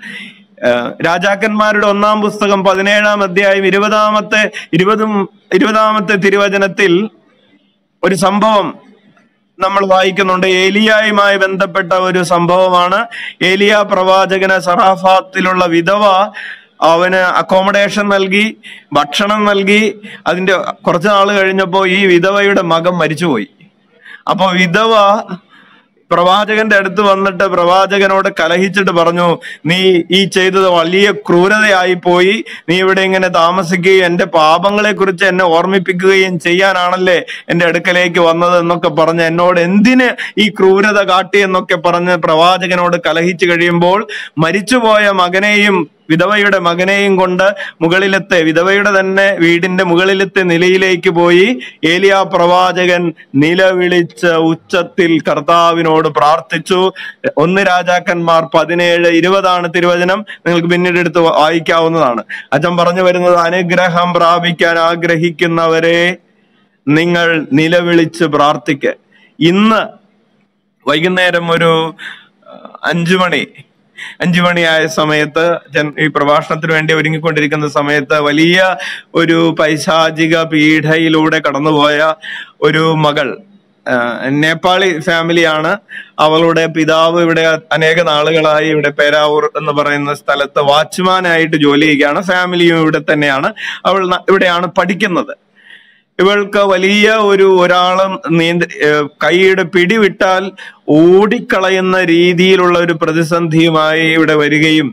ഏഹ് രാജാക്കന്മാരുടെ ഒന്നാം പുസ്തകം പതിനേഴാം അധ്യായം ഇരുപതാമത്തെ ഇരുപതും ഇരുപതാമത്തെ തിരുവചനത്തിൽ ഒരു സംഭവം നമ്മൾ വായിക്കുന്നുണ്ട് ഏലിയായുമായി ബന്ധപ്പെട്ട ഒരു സംഭവമാണ് ഏലിയ പ്രവാചകന് സറാഫാത്തിലുള്ള വിധവ അവന് അക്കോമഡേഷൻ നൽകി ഭക്ഷണം നൽകി അതിന്റെ കുറച്ച് നാൾ കഴിഞ്ഞപ്പോ ഈ വിധവയുടെ മകൻ മരിച്ചുപോയി അപ്പൊ വിധവ പ്രവാചകന്റെ അടുത്ത് വന്നിട്ട് പ്രവാചകനോട് കലഹിച്ചിട്ട് പറഞ്ഞു നീ ഈ ചെയ്തത് വലിയ ക്രൂരതയായി പോയി നീ ഇവിടെ ഇങ്ങനെ താമസിക്കുകയും എന്റെ പാപങ്ങളെ കുറിച്ച് എന്നെ ഓർമ്മിപ്പിക്കുകയും ചെയ്യാനാണല്ലേ എന്റെ അടുക്കലേക്ക് വന്നത് എന്നൊക്കെ പറഞ്ഞ് എന്നോട് എന്തിന് ഈ ക്രൂരത കാട്ടി എന്നൊക്കെ പറഞ്ഞ് പ്രവാചകനോട് കലഹിച്ചു കഴിയുമ്പോൾ മരിച്ചുപോയ മകനെയും വിധവയുടെ മകനെയും കൊണ്ട് മുകളിലത്തെ വിധവയുടെ തന്നെ വീടിന്റെ മുകളിലത്തെ നിലയിലേക്ക് പോയി ഏലിയ പ്രവാചകൻ നിലവിളിച്ച് ഉച്ചത്തിൽ കർത്താവിനോട് പ്രാർത്ഥിച്ചു ഒന്ന് രാജാക്കന്മാർ പതിനേഴ് ഇരുപതാണ് തിരുവചനം നിങ്ങൾക്ക് പിന്നീട് എടുത്ത് വായിക്കാവുന്നതാണ് അച്ഛൻ പറഞ്ഞു വരുന്നത് അനുഗ്രഹം പ്രാപിക്കാൻ ആഗ്രഹിക്കുന്നവരെ നിങ്ങൾ നിലവിളിച്ച് പ്രാർത്ഥിക്ക ഇന്ന് വൈകുന്നേരം ഒരു അഹ്, അഞ്ചു മണി അഞ്ചു മണിയായ സമയത്ത് ജൻ- ഈ പ്രഭാഷണത്തിന് വേണ്ടി ഒരുങ്ങിക്കൊണ്ടിരിക്കുന്ന സമയത്ത് വലിയ ഒരു പൈശാചിക പീഡയിലൂടെ കടന്നുപോയ ഒരു മകൾ ആഹ് നേപ്പാളി ഫാമിലിയാണ് അവളുടെ പിതാവ് ഇവിടെ അനേക നാളുകളായി ഇവിടെ പേരാവൂർ എന്ന് പറയുന്ന സ്ഥലത്ത് വാച്ച്മാനായിട്ട് ജോലി ചെയ്യുകയാണ് ഫാമിലിയും ഇവിടെ തന്നെയാണ് അവൾ ന- ഇവിടെയാണ് പഠിക്കുന്നത് ഇവൾക്ക് വലിയ ഒരു ഒരാളും നീന്ത ഏഹ് കൈയുടെ പിടിവിട്ടാൽ ഓടിക്കളയുന്ന രീതിയിലുള്ള ഒരു പ്രതിസന്ധിയുമായി ഇവിടെ വരികയും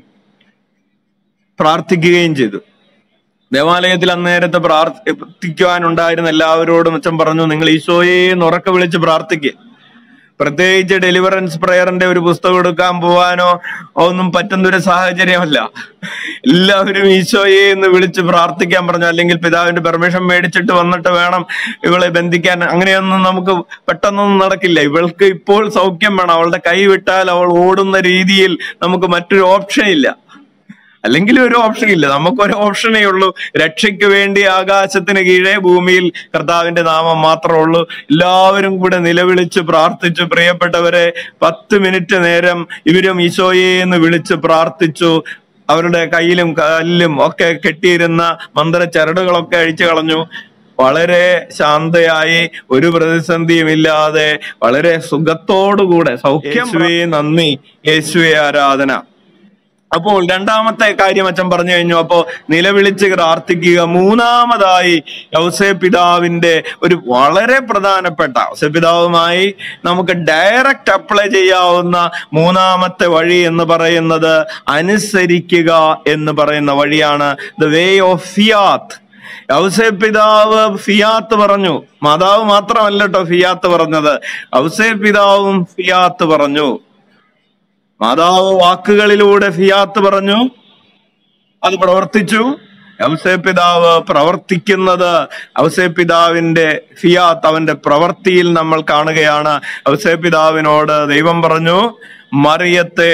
പ്രാർത്ഥിക്കുകയും ചെയ്തു ദേവാലയത്തിൽ അന്നേരത്തെ പ്രാർത്ഥിക്കുവാനുണ്ടായിരുന്ന എല്ലാവരോടും അച്ഛൻ പറഞ്ഞു നിങ്ങൾ ഈശോയെ എന്ന് ഉറക്കെ വിളിച്ച് പ്രാർത്ഥിക്കുക പ്രത്യേകിച്ച് ഡെലിവറൻസ് പ്രയറിന്റെ ഒരു പുസ്തകം എടുക്കാൻ പോവാനോ ഒന്നും പറ്റുന്ന ഒരു സാഹചര്യമല്ല എല്ലാവരും ഈശോയെ എന്ന് വിളിച്ച് പ്രാർത്ഥിക്കാൻ പറഞ്ഞു അല്ലെങ്കിൽ പിതാവിന്റെ പെർമിഷൻ മേടിച്ചിട്ട് വന്നിട്ട് വേണം ഇവളെ ബന്ധിക്കാൻ അങ്ങനെയൊന്നും നമുക്ക് പെട്ടെന്നൊന്നും നടക്കില്ല ഇവൾക്ക് ഇപ്പോൾ സൗഖ്യം വേണം അവളുടെ കൈ വിട്ടാൽ അവൾ ഓടുന്ന രീതിയിൽ നമുക്ക് മറ്റൊരു ഓപ്ഷൻ ഇല്ല അല്ലെങ്കിൽ ഒരു ഓപ്ഷൻ ഇല്ല നമുക്കൊരു ഓപ്ഷനേ ഉള്ളൂ രക്ഷയ്ക്ക് വേണ്ടി ആകാശത്തിന് കീഴെ ഭൂമിയിൽ കർത്താവിന്റെ നാമം മാത്രമേ ഉള്ളൂ എല്ലാവരും കൂടെ നിലവിളിച്ച് പ്രാർത്ഥിച്ചു പ്രിയപ്പെട്ടവരെ പത്ത് മിനിറ്റ് നേരം ഇവരും ഈശോയെ എന്ന് വിളിച്ച് പ്രാർത്ഥിച്ചു അവരുടെ കയ്യിലും കാലിലും ഒക്കെ കെട്ടിയിരുന്ന മന്ത്രചരടുകളൊക്കെ അഴിച്ചു കളഞ്ഞു വളരെ ശാന്തയായി ഒരു പ്രതിസന്ധിയും ഇല്ലാതെ വളരെ സുഖത്തോടുകൂടെ സൗഖ്യം നന്ദി യേശുവെ ആരാധന അപ്പോൾ രണ്ടാമത്തെ കാര്യം അച്ഛൻ പറഞ്ഞു കഴിഞ്ഞു അപ്പോ നിലവിളിച്ച് പ്രാർത്ഥിക്കുക മൂന്നാമതായി യൗസേ പിതാവിന്റെ ഒരു വളരെ പ്രധാനപ്പെട്ട യൗസേ പിതാവുമായി നമുക്ക് ഡയറക്റ്റ് അപ്ലൈ ചെയ്യാവുന്ന മൂന്നാമത്തെ വഴി എന്ന് പറയുന്നത് അനുസരിക്കുക എന്ന് പറയുന്ന വഴിയാണ് ദ വേ ഓഫ് ഫിയാത്ത് ഔസേ പിതാവ് ഫിയാത്ത് പറഞ്ഞു മാതാവ് മാത്രമല്ല കേട്ടോ ഫിയാത്ത് പറഞ്ഞത് ഔസേ പിതാവും ഫിയാത്ത് പറഞ്ഞു മാതാവ് വാക്കുകളിലൂടെ ഫിയാത്ത് പറഞ്ഞു അത് പ്രവർത്തിച്ചു ഔസേ പിതാവ് പ്രവർത്തിക്കുന്നത് ഔസേ പിതാവിന്റെ ഫിയാത്ത് അവന്റെ പ്രവൃത്തിയിൽ നമ്മൾ കാണുകയാണ് ഔസേ പിതാവിനോട് ദൈവം പറഞ്ഞു മറിയത്തെ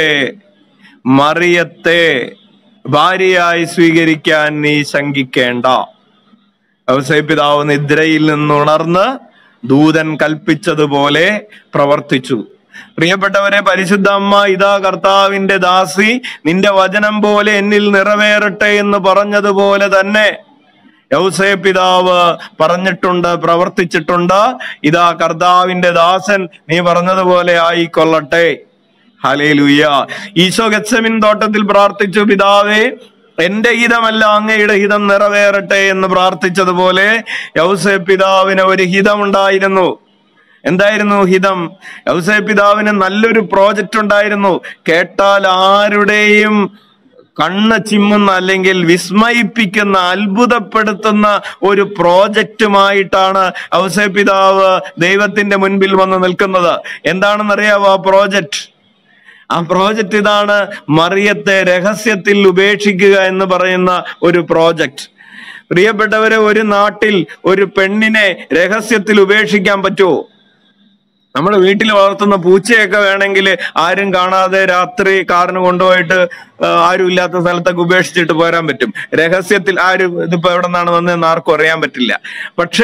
മറിയത്തെ ഭാര്യയായി സ്വീകരിക്കാൻ നീ ശങ്കിക്കേണ്ട ഔസേ പിതാവ് നിദ്രയിൽ നിന്നുണർന്ന് ദൂതൻ കൽപ്പിച്ചതുപോലെ പ്രവർത്തിച്ചു പ്രിയപ്പെട്ടവരെ പരിശുദ്ധ അമ്മ ഇതാ കർത്താവിന്റെ ദാസി നിന്റെ വചനം പോലെ എന്നിൽ നിറവേറട്ടെ എന്ന് പറഞ്ഞതുപോലെ തന്നെ യൗസേ പിതാവ് പറഞ്ഞിട്ടുണ്ട് പ്രവർത്തിച്ചിട്ടുണ്ട് ഇതാ കർത്താവിന്റെ ദാസൻ നീ പറഞ്ഞതുപോലെ ആയിക്കൊള്ളട്ടെ ഹലേലുയ്യ ഈശോ ഗത്സമിൻ തോട്ടത്തിൽ പ്രാർത്ഥിച്ചു പിതാവേ എന്റെ ഹിതമല്ല അങ്ങയുടെ ഹിതം നിറവേറട്ടെ എന്ന് പ്രാർത്ഥിച്ചതുപോലെ യൗസേ പിതാവിന് ഒരു ഹിതമുണ്ടായിരുന്നു എന്തായിരുന്നു ഹിതം യൗസേ പിതാവിന് നല്ലൊരു പ്രോജക്റ്റ് ഉണ്ടായിരുന്നു കേട്ടാൽ ആരുടെയും കണ്ണ് ചിമ്മുന്ന അല്ലെങ്കിൽ വിസ്മയിപ്പിക്കുന്ന അത്ഭുതപ്പെടുത്തുന്ന ഒരു പ്രോജക്റ്റുമായിട്ടാണ് ഔസേ പിതാവ് ദൈവത്തിന്റെ മുൻപിൽ വന്ന് നിൽക്കുന്നത് എന്താണെന്നറിയാവോ ആ പ്രോജക്റ്റ് ആ പ്രോജക്റ്റ് ഇതാണ് മറിയത്തെ രഹസ്യത്തിൽ ഉപേക്ഷിക്കുക എന്ന് പറയുന്ന ഒരു പ്രോജക്റ്റ് പ്രിയപ്പെട്ടവരെ ഒരു നാട്ടിൽ ഒരു പെണ്ണിനെ രഹസ്യത്തിൽ ഉപേക്ഷിക്കാൻ പറ്റുമോ നമ്മുടെ വീട്ടിൽ വളർത്തുന്ന പൂച്ചയൊക്കെ വേണമെങ്കിൽ ആരും കാണാതെ രാത്രി കാറിന് കൊണ്ടുപോയിട്ട് ആ, ആരും ഇല്ലാത്ത സ്ഥലത്തൊക്കെ ഉപേക്ഷിച്ചിട്ട് പോരാൻ പറ്റും രഹസ്യത്തിൽ ആരും ഇതിപ്പോ എവിടെ നിന്നാണ് വന്നതെന്ന് ആർക്കും അറിയാൻ പറ്റില്ല പക്ഷേ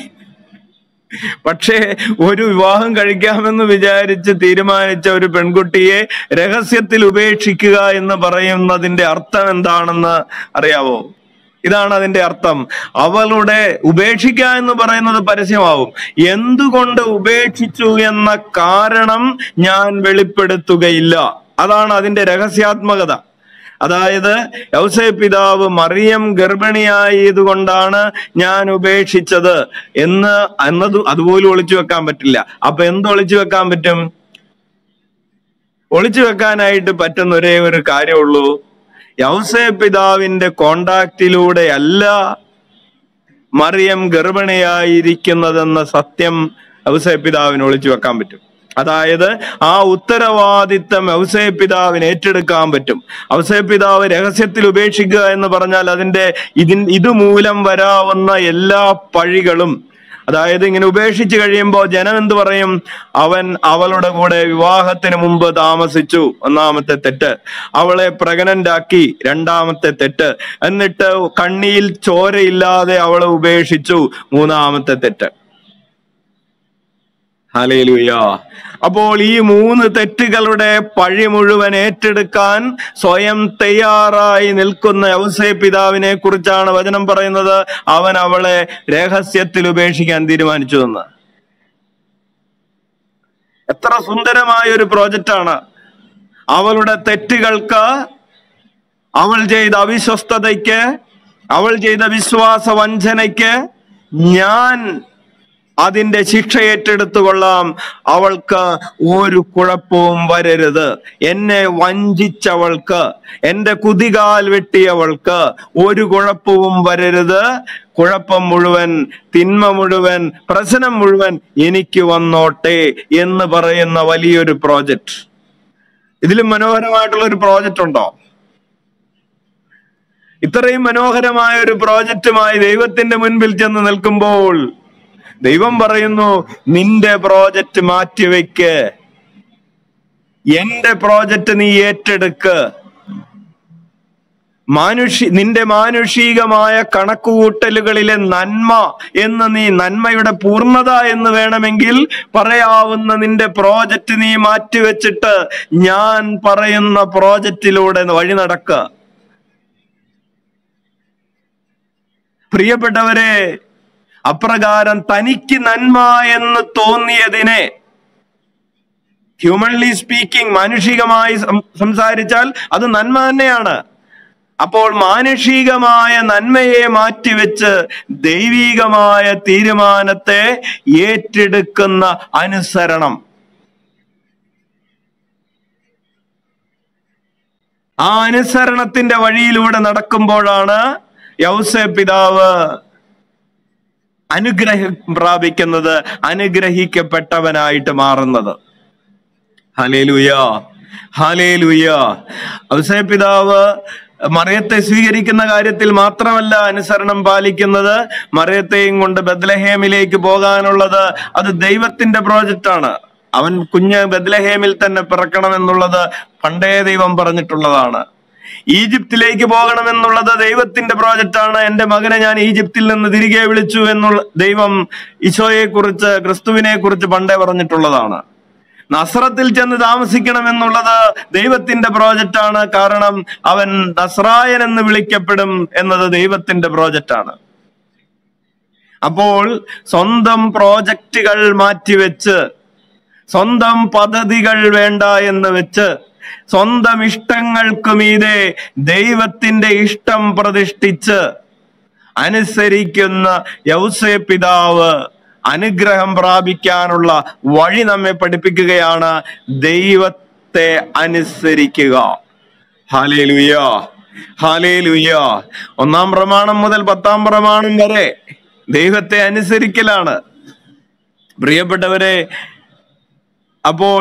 പക്ഷേ ഒരു വിവാഹം കഴിക്കാമെന്ന് വിചാരിച്ച് തീരുമാനിച്ച ഒരു പെൺകുട്ടിയെ രഹസ്യത്തിൽ ഉപേക്ഷിക്കുക എന്ന് പറയുന്നതിന്റെ അർത്ഥം എന്താണെന്ന് അറിയാവോ ഇതാണ് അതിന്റെ അർത്ഥം അവളുടെ ഉപേക്ഷിക്കുക എന്ന് പറയുന്നത് പരസ്യമാവും എന്തുകൊണ്ട് ഉപേക്ഷിച്ചു എന്ന കാരണം ഞാൻ വെളിപ്പെടുത്തുകയില്ല അതാണ് അതിന്റെ രഹസ്യാത്മകത അതായത് യൗസേ പിതാവ് മറിയം ഗർഭിണിയായതുകൊണ്ടാണ് ഞാൻ ഉപേക്ഷിച്ചത് എന്ന് എന്നത് അതുപോലും ഒളിച്ചു വെക്കാൻ പറ്റില്ല അപ്പൊ എന്ത് ഒളിച്ചു വെക്കാൻ പറ്റും ഒളിച്ചു വെക്കാനായിട്ട് പറ്റുന്ന ഒരേ ഒരു കാര്യമുള്ളൂ യൗസേ പിതാവിന്റെ കോണ്ടാക്റ്റിലൂടെ അല്ല മറിയം ഗർഭിണിയായിരിക്കുന്നതെന്ന സത്യം ഔസേ പിതാവിന് ഒളിച്ചു വെക്കാൻ പറ്റും അതായത് ആ ഉത്തരവാദിത്തം ഔസേ പിതാവിന് ഏറ്റെടുക്കാൻ പറ്റും ഔസേ പിതാവ് രഹസ്യത്തിൽ ഉപേക്ഷിക്കുക എന്ന് പറഞ്ഞാൽ അതിന്റെ ഇതിൻ ഇതുമൂലം വരാവുന്ന എല്ലാ പഴികളും അതായത് ഇങ്ങനെ ഉപേക്ഷിച്ച് കഴിയുമ്പോൾ ജനം എന്ത് പറയും അവൻ അവളുടെ കൂടെ വിവാഹത്തിന് മുമ്പ് താമസിച്ചു ഒന്നാമത്തെ തെറ്റ് അവളെ പ്രഗ്നന്റ് ആക്കി രണ്ടാമത്തെ തെറ്റ് എന്നിട്ട് കണ്ണിയിൽ ചോരയില്ലാതെ അവളെ ഉപേക്ഷിച്ചു മൂന്നാമത്തെ തെറ്റ് ഹലേലുയ അപ്പോൾ ഈ മൂന്ന് തെറ്റുകളുടെ പഴി മുഴുവൻ ഏറ്റെടുക്കാൻ സ്വയം തയ്യാറായി നിൽക്കുന്ന യൗസേ പിതാവിനെ കുറിച്ചാണ് വചനം പറയുന്നത് അവൻ അവളെ രഹസ്യത്തിൽ ഉപേക്ഷിക്കാൻ തീരുമാനിച്ചു എന്ന് എത്ര സുന്ദരമായ ഒരു പ്രോജക്റ്റാണ് അവളുടെ തെറ്റുകൾക്ക് അവൾ ചെയ്ത അവിശ്വസ്തതയ്ക്ക് അവൾ ചെയ്ത വിശ്വാസ വഞ്ചനയ്ക്ക് ഞാൻ അതിന്റെ ശിക്ഷ ഏറ്റെടുത്തു കൊള്ളാം അവൾക്ക് ഒരു കുഴപ്പവും വരരുത് എന്നെ വഞ്ചിച്ചവൾക്ക് എന്റെ കുതികാൽ വെട്ടിയവൾക്ക് ഒരു കുഴപ്പവും വരരുത് കുഴപ്പം മുഴുവൻ തിന്മ മുഴുവൻ പ്രശ്നം മുഴുവൻ എനിക്ക് വന്നോട്ടെ എന്ന് പറയുന്ന വലിയൊരു പ്രോജക്റ്റ് ഇതിലും മനോഹരമായിട്ടുള്ള ഒരു പ്രോജക്റ്റ് ഉണ്ടോ ഇത്രയും മനോഹരമായ ഒരു പ്രോജക്റ്റുമായി ദൈവത്തിന്റെ മുൻപിൽ ചെന്ന് നിൽക്കുമ്പോൾ ദൈവം പറയുന്നു നിന്റെ പ്രോജക്റ്റ് മാറ്റിവെക്ക് എന്റെ പ്രോജക്റ്റ് നീ ഏറ്റെടുക്ക് മാനുഷി നിന്റെ മാനുഷികമായ കണക്കുകൂട്ടലുകളിലെ നന്മ എന്ന് നീ നന്മയുടെ പൂർണ്ണത എന്ന് വേണമെങ്കിൽ പറയാവുന്ന നിന്റെ പ്രോജക്റ്റ് നീ മാറ്റിവെച്ചിട്ട് ഞാൻ പറയുന്ന പ്രോജക്റ്റിലൂടെ വഴി നടക്കുക പ്രിയപ്പെട്ടവരെ അപ്രകാരം തനിക്ക് നന്മ എന്ന് തോന്നിയതിനെ ഹ്യൂമൻലി സ്പീക്കിംഗ് മാനുഷികമായി സം- സംസാരിച്ചാൽ അത് നന്മ തന്നെയാണ് അപ്പോൾ മാനുഷികമായ നന്മയെ മാറ്റിവെച്ച് ദൈവീകമായ തീരുമാനത്തെ ഏറ്റെടുക്കുന്ന അനുസരണം ആ അനുസരണത്തിന്റെ വഴിയിലൂടെ നടക്കുമ്പോഴാണ് യൗസേ പിതാവ് അനുഗ്രഹം പ്രാപിക്കുന്നത് അനുഗ്രഹിക്കപ്പെട്ടവനായിട്ട് മാറുന്നത് ഹലേലുയ ഹലേലുയ ഔസേ പിതാവ് മറിയത്തെ സ്വീകരിക്കുന്ന കാര്യത്തിൽ മാത്രമല്ല അനുസരണം പാലിക്കുന്നത് മറിയത്തെയും കൊണ്ട് ബദ്ലഹേമിലേക്ക് പോകാനുള്ളത് അത് ദൈവത്തിന്റെ പ്രോജക്റ്റാണ് അവൻ കുഞ്ഞ് ബദ്ലഹേമിൽ തന്നെ പിറക്കണം എന്നുള്ളത് പണ്ടേ ദൈവം പറഞ്ഞിട്ടുള്ളതാണ് ഈജിപ്തിലേക്ക് പോകണമെന്നുള്ളത് ദൈവത്തിന്റെ പ്രോജക്റ്റാണ് എന്റെ മകനെ ഞാൻ ഈജിപ്തിൽ നിന്ന് തിരികെ വിളിച്ചു എന്നുള്ള ദൈവം ഈശോയെ കുറിച്ച് ക്രിസ്തുവിനെ കുറിച്ച് പണ്ടേ പറഞ്ഞിട്ടുള്ളതാണ് നസ്രത്തിൽ ചെന്ന് താമസിക്കണം എന്നുള്ളത് ദൈവത്തിന്റെ പ്രോജക്റ്റാണ് കാരണം അവൻ നസ്രായൻ എന്ന് വിളിക്കപ്പെടും എന്നത് ദൈവത്തിന്റെ പ്രോജക്റ്റാണ് അപ്പോൾ സ്വന്തം പ്രോജക്റ്റുകൾ മാറ്റിവെച്ച് സ്വന്തം പദ്ധതികൾ വേണ്ട എന്ന് വെച്ച് സ്വന്തം ഇഷ്ടങ്ങൾക്ക് മീതെ ദൈവത്തിന്റെ ഇഷ്ടം പ്രതിഷ്ഠിച്ച് അനുസരിക്കുന്ന യൗസേ പിതാവ് അനുഗ്രഹം പ്രാപിക്കാനുള്ള വഴി നമ്മെ പഠിപ്പിക്കുകയാണ് ദൈവത്തെ അനുസരിക്കുക ഹാലേലുയ ഹാലേലുയ ഒന്നാം പ്രമാണം മുതൽ പത്താം പ്രമാണം വരെ ദൈവത്തെ അനുസരിക്കലാണ് പ്രിയപ്പെട്ടവരെ അപ്പോൾ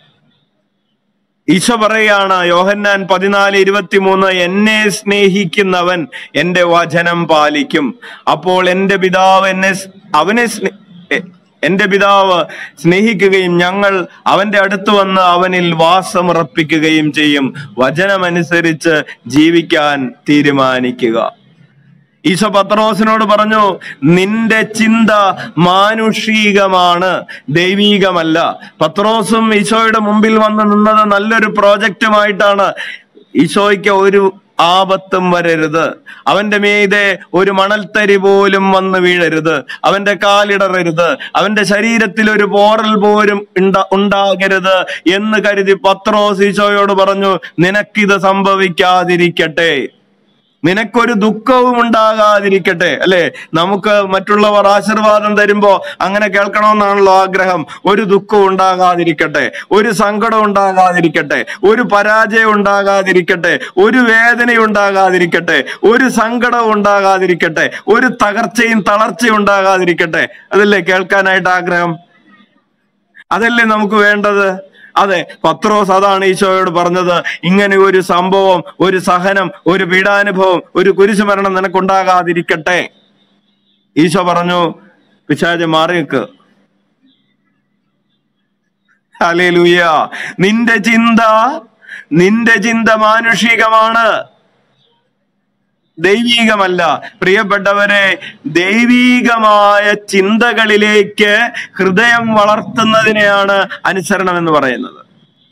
ഈശോ പറയാണ് യോഹന്നാൻ പതിനാല് ഇരുപത്തിമൂന്ന് എന്നെ സ്നേഹിക്കുന്നവൻ എന്റെ വചനം പാലിക്കും അപ്പോൾ എന്റെ പിതാവ് എന്നെ സ്- അവനെ സ്നേ- എ- എന്റെ പിതാവ് സ്നേഹിക്കുകയും ഞങ്ങൾ അവന്റെ അടുത്ത് വന്ന് അവനിൽ വാസമുറപ്പിക്കുകയും ചെയ്യും വചനമനുസരിച്ച് ജീവിക്കാൻ തീരുമാനിക്കുക ഈശോ പത്രോസിനോട് പറഞ്ഞു നിന്റെ ചിന്ത മാനുഷികമാണ് ദൈവീകമല്ല പത്രോസും ഈശോയുടെ മുമ്പിൽ വന്ന് നിന്നത് നല്ലൊരു പ്രോജക്റ്റുമായിട്ടാണ് ഈശോയ്ക്ക് ഒരു ആപത്തും വരരുത് അവന്റെ മീതെ ഒരു മണൽത്തരി പോലും വന്ന് വീഴരുത് അവന്റെ കാലിടറരുത് അവന്റെ ശരീരത്തിൽ ഒരു പോറൽ പോലും ഉണ്ടാ ഉണ്ടാകരുത് എന്ന് കരുതി പത്രോസ് ഈശോയോട് പറഞ്ഞു നിനക്കിത് സംഭവിക്കാതിരിക്കട്ടെ നിനക്കൊരു ദുഃഖവും ഉണ്ടാകാതിരിക്കട്ടെ അല്ലെ നമുക്ക് മറ്റുള്ളവർ ആശീർവാദം തരുമ്പോ അങ്ങനെ കേൾക്കണമെന്നാണല്ലോ ആഗ്രഹം ഒരു ദുഃഖം ഉണ്ടാകാതിരിക്കട്ടെ ഒരു സങ്കടം ഉണ്ടാകാതിരിക്കട്ടെ ഒരു പരാജയം ഉണ്ടാകാതിരിക്കട്ടെ ഒരു വേദന ഉണ്ടാകാതിരിക്കട്ടെ ഒരു സങ്കടം ഉണ്ടാകാതിരിക്കട്ടെ ഒരു തകർച്ചയും തളർച്ചയും ഉണ്ടാകാതിരിക്കട്ടെ അതല്ലേ കേൾക്കാനായിട്ട് ആഗ്രഹം അതല്ലേ നമുക്ക് വേണ്ടത് അതെ പത്രോസ് അതാണ് ഈശോയോട് പറഞ്ഞത് ഇങ്ങനെ ഒരു സംഭവം ഒരു സഹനം ഒരു പീഡാനുഭവം ഒരു കുരിശുമരണം നിനക്കുണ്ടാകാതിരിക്കട്ടെ ഈശോ പറഞ്ഞു പിശാച് മാറി നിൽക്ക് ഹല്ലേലൂയ നിന്റെ ചിന്ത നിന്റെ ചിന്ത മാനുഷികമാണ് ദൈവീകമല്ല പ്രിയപ്പെട്ടവരെ ദൈവീകമായ ചിന്തകളിലേക്ക് ഹൃദയം വളർത്തുന്നതിനെയാണ് അനുസരണം എന്ന് പറയുന്നത്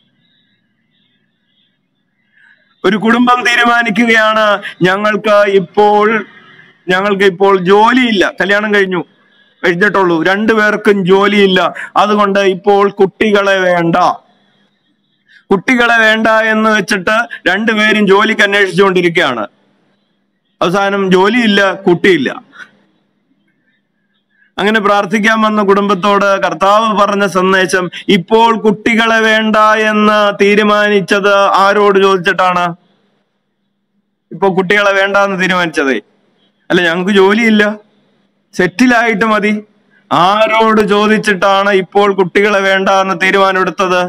ഒരു കുടുംബം തീരുമാനിക്കുകയാണ് ഞങ്ങൾക്ക് ഇപ്പോൾ ഞങ്ങൾക്ക് ഇപ്പോൾ ജോലിയില്ല കല്യാണം കഴിഞ്ഞു കഴിഞ്ഞിട്ടുള്ളൂ രണ്ടുപേർക്കും ജോലിയില്ല അതുകൊണ്ട് ഇപ്പോൾ കുട്ടികളെ വേണ്ട കുട്ടികളെ വേണ്ട എന്ന് വെച്ചിട്ട് രണ്ടുപേരും ജോലിക്ക് അന്വേഷിച്ചുകൊണ്ടിരിക്കുകയാണ് അവസാനം ജോലിയില്ല കുട്ടിയില്ല അങ്ങനെ പ്രാർത്ഥിക്കാൻ വന്ന കുടുംബത്തോട് കർത്താവ് പറഞ്ഞ സന്ദേശം ഇപ്പോൾ കുട്ടികളെ വേണ്ട എന്ന് തീരുമാനിച്ചത് ആരോട് ചോദിച്ചിട്ടാണ് ഇപ്പൊ കുട്ടികളെ വേണ്ട എന്ന് തീരുമാനിച്ചതേ അല്ല ഞങ്ങൾക്ക് ജോലിയില്ല സെറ്റിലായിട്ട് മതി ആരോട് ചോദിച്ചിട്ടാണ് ഇപ്പോൾ കുട്ടികളെ വേണ്ട എന്ന് തീരുമാനമെടുത്തത്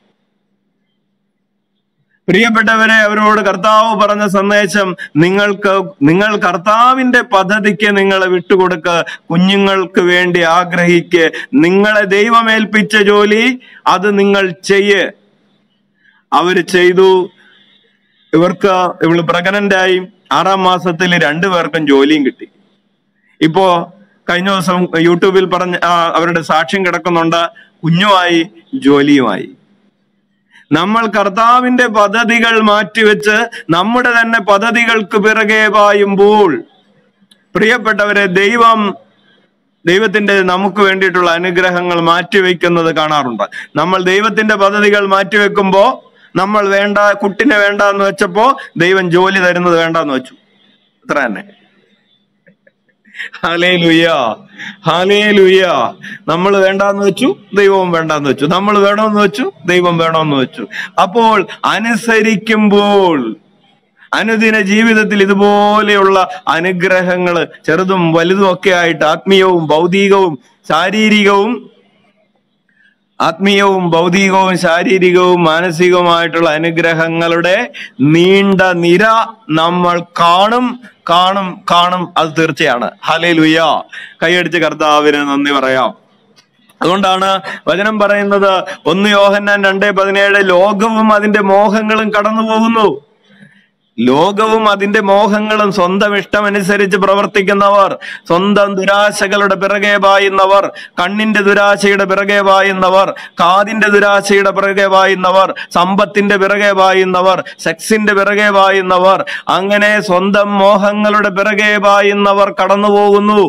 പ്രിയപ്പെട്ടവരെ അവരോട് കർത്താവ് പറഞ്ഞ സന്ദേശം നിങ്ങൾക്ക് നിങ്ങൾ കർത്താവിന്റെ പദ്ധതിക്ക് നിങ്ങളെ വിട്ടുകൊടുക്ക് കുഞ്ഞുങ്ങൾക്ക് വേണ്ടി ആഗ്രഹിക്ക് നിങ്ങളെ ദൈവമേൽപ്പിച്ച ജോലി അത് നിങ്ങൾ ചെയ്യ് അവര് ചെയ്തു ഇവർക്ക് ഇവള് പ്രഗ്നന്റ് ആയി ആറാം മാസത്തിൽ രണ്ടുപേർക്കും ജോലിയും കിട്ടി ഇപ്പോ കഴിഞ്ഞ ദിവസം യൂട്യൂബിൽ പറഞ്ഞ ആ, അവരുടെ സാക്ഷ്യം കിടക്കുന്നുണ്ട് കുഞ്ഞുമായി ജോലിയുമായി നമ്മൾ കർത്താവിന്റെ പദ്ധതികൾ മാറ്റിവെച്ച് നമ്മുടെ തന്നെ പദ്ധതികൾക്ക് പിറകെ പായുമ്പോൾ പ്രിയപ്പെട്ടവരെ ദൈവം ദൈവത്തിന്റെ നമുക്ക് വേണ്ടിയിട്ടുള്ള അനുഗ്രഹങ്ങൾ മാറ്റിവെക്കുന്നത് കാണാറുണ്ട് നമ്മൾ ദൈവത്തിന്റെ പദ്ധതികൾ മാറ്റിവെക്കുമ്പോ നമ്മൾ വേണ്ട കുട്ടിനെ വേണ്ട എന്ന് വെച്ചപ്പോ ദൈവം ജോലി തരുന്നത് വേണ്ട എന്ന് വെച്ചു അത്ര തന്നെ ഹാലേ ലുയ്യ ഹാലേ ലുയ്യ നമ്മൾ വേണ്ടാന്ന് വെച്ചു ദൈവവും വേണ്ടാന്ന് വെച്ചു നമ്മൾ വേണമെന്ന് വെച്ചു ദൈവം വേണമെന്ന് വെച്ചു അപ്പോൾ അനുസരിക്കുമ്പോൾ അനുദിന ജീവിതത്തിൽ ഇതുപോലെയുള്ള അനുഗ്രഹങ്ങൾ ചെറുതും വലുതും ഒക്കെ ആയിട്ട് ആത്മീയവും ഭൗതികവും ശാരീരികവും ആത്മീയവും ഭൗതികവും ശാരീരികവും മാനസികവുമായിട്ടുള്ള അനുഗ്രഹങ്ങളുടെ നീണ്ട നിര നമ്മൾ കാണും കാണും കാണും അത് തീർച്ചയാണ് ഹലേ ലുയ്യ കൈയടിച്ച് കർത്താവിന് നന്ദി പറയാം അതുകൊണ്ടാണ് വചനം പറയുന്നത് ഒന്ന് യോഹന്നാൻ രണ്ടേ പതിനേഴ് ലോകവും അതിന്റെ മോഹങ്ങളും കടന്നു പോകുന്നു ലോകവും അതിന്റെ മോഹങ്ങളും സ്വന്തം ഇഷ്ടമനുസരിച്ച് പ്രവർത്തിക്കുന്നവർ സ്വന്തം ദുരാശകളുടെ പിറകെ പായുന്നവർ കണ്ണിന്റെ ദുരാശയുടെ പിറകെ പായുന്നവർ കാതിന്റെ ദുരാശയുടെ പിറകെ പായുന്നവർ സമ്പത്തിന്റെ പിറകെ പായുന്നവർ സെക്സിന്റെ പിറകെ പായുന്നവർ അങ്ങനെ സ്വന്തം മോഹങ്ങളുടെ പിറകെ പായുന്നവർ കടന്നു പോകുന്നു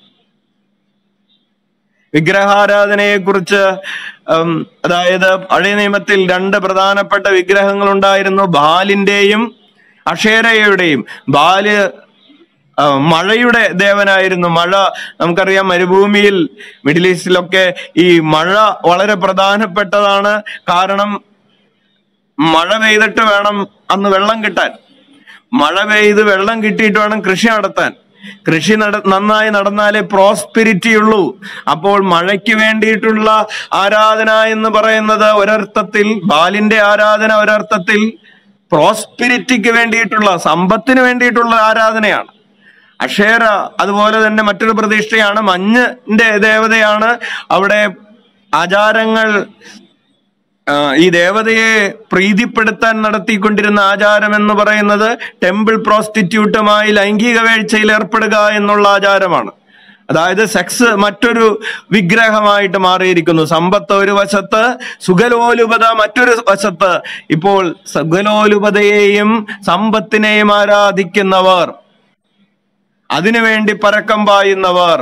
വിഗ്രഹാരാധനയെ കുറിച്ച് അതായത് പഴയ നിയമത്തിൽ രണ്ട് പ്രധാനപ്പെട്ട വിഗ്രഹങ്ങൾ ഉണ്ടായിരുന്നു ബാലിന്റെയും അഷേരയുടെയും ബാല് ആ, മഴയുടെ ദേവനായിരുന്നു മഴ നമുക്കറിയാം മരുഭൂമിയിൽ മിഡിൽ ഈസ്റ്റിലൊക്കെ ഈ മഴ വളരെ പ്രധാനപ്പെട്ടതാണ് കാരണം മഴ പെയ്തിട്ട് വേണം അന്ന് വെള്ളം കിട്ടാൻ മഴ പെയ്ത് വെള്ളം കിട്ടിയിട്ട് വേണം കൃഷി നടത്താൻ കൃഷി നട നന്നായി നടന്നാലേ പ്രോസ്പിരിറ്റി ഉള്ളൂ അപ്പോൾ മഴയ്ക്ക് വേണ്ടിയിട്ടുള്ള ആരാധന എന്ന് പറയുന്നത് ഒരർത്ഥത്തിൽ ബാലിന്റെ ആരാധന ഒരർത്ഥത്തിൽ പ്രോസ്പിരിറ്റിക്ക് വേണ്ടിയിട്ടുള്ള സമ്പത്തിന് വേണ്ടിയിട്ടുള്ള ആരാധനയാണ് അക്ഷേര അതുപോലെ തന്നെ മറ്റൊരു പ്രതിഷ്ഠയാണ് മഞ്ഞിന്റെ ദേവതയാണ് അവിടെ ആചാരങ്ങൾ ആ, ഈ ദേവതയെ പ്രീതിപ്പെടുത്താൻ നടത്തിക്കൊണ്ടിരുന്ന ആചാരം എന്ന് പറയുന്നത് ടെമ്പിൾ പ്രോസ്റ്റിറ്റ്യൂട്ടുമായി ലൈംഗിക വീഴ്ചയിൽ ഏർപ്പെടുക എന്നുള്ള ആചാരമാണ് അതായത് സെക്സ് മറ്റൊരു വിഗ്രഹമായിട്ട് മാറിയിരിക്കുന്നു സമ്പത്ത് ഒരു വശത്ത് സുഖലോലുപത മറ്റൊരു വശത്ത് ഇപ്പോൾ സുഖലോലുപതയെയും സമ്പത്തിനെയും ആരാധിക്കുന്നവർ അതിനുവേണ്ടി പരക്കം പായുന്നവർ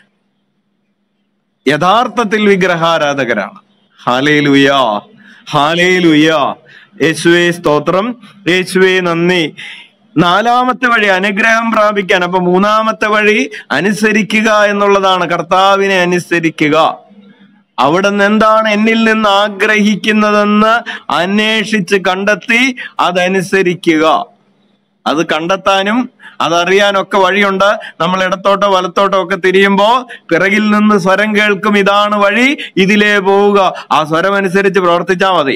യഥാർത്ഥത്തിൽ വിഗ്രഹാരാധകരാണ് ഹാലേ ലുയാ ഹാലേ ലുയാ യേശുവേ സ്തോത്രം യേശുവേ നന്ദി നാലാമത്തെ വഴി അനുഗ്രഹം പ്രാപിക്കാൻ അപ്പൊ മൂന്നാമത്തെ വഴി അനുസരിക്കുക എന്നുള്ളതാണ് കർത്താവിനെ അനുസരിക്കുക അവിടുന്ന് എന്താണ് എന്നിൽ നിന്ന് ആഗ്രഹിക്കുന്നതെന്ന് അന്വേഷിച്ച് കണ്ടെത്തി അതനുസരിക്കുക അത് കണ്ടെത്താനും അതറിയാനൊക്കെ വഴിയുണ്ട് നമ്മൾ ഇടത്തോട്ടോ വലത്തോട്ടോ ഒക്കെ തിരിയുമ്പോ പിറകിൽ നിന്ന് സ്വരം കേൾക്കും ഇതാണ് വഴി ഇതിലേ പോവുക ആ സ്വരം അനുസരിച്ച് പ്രവർത്തിച്ചാൽ മതി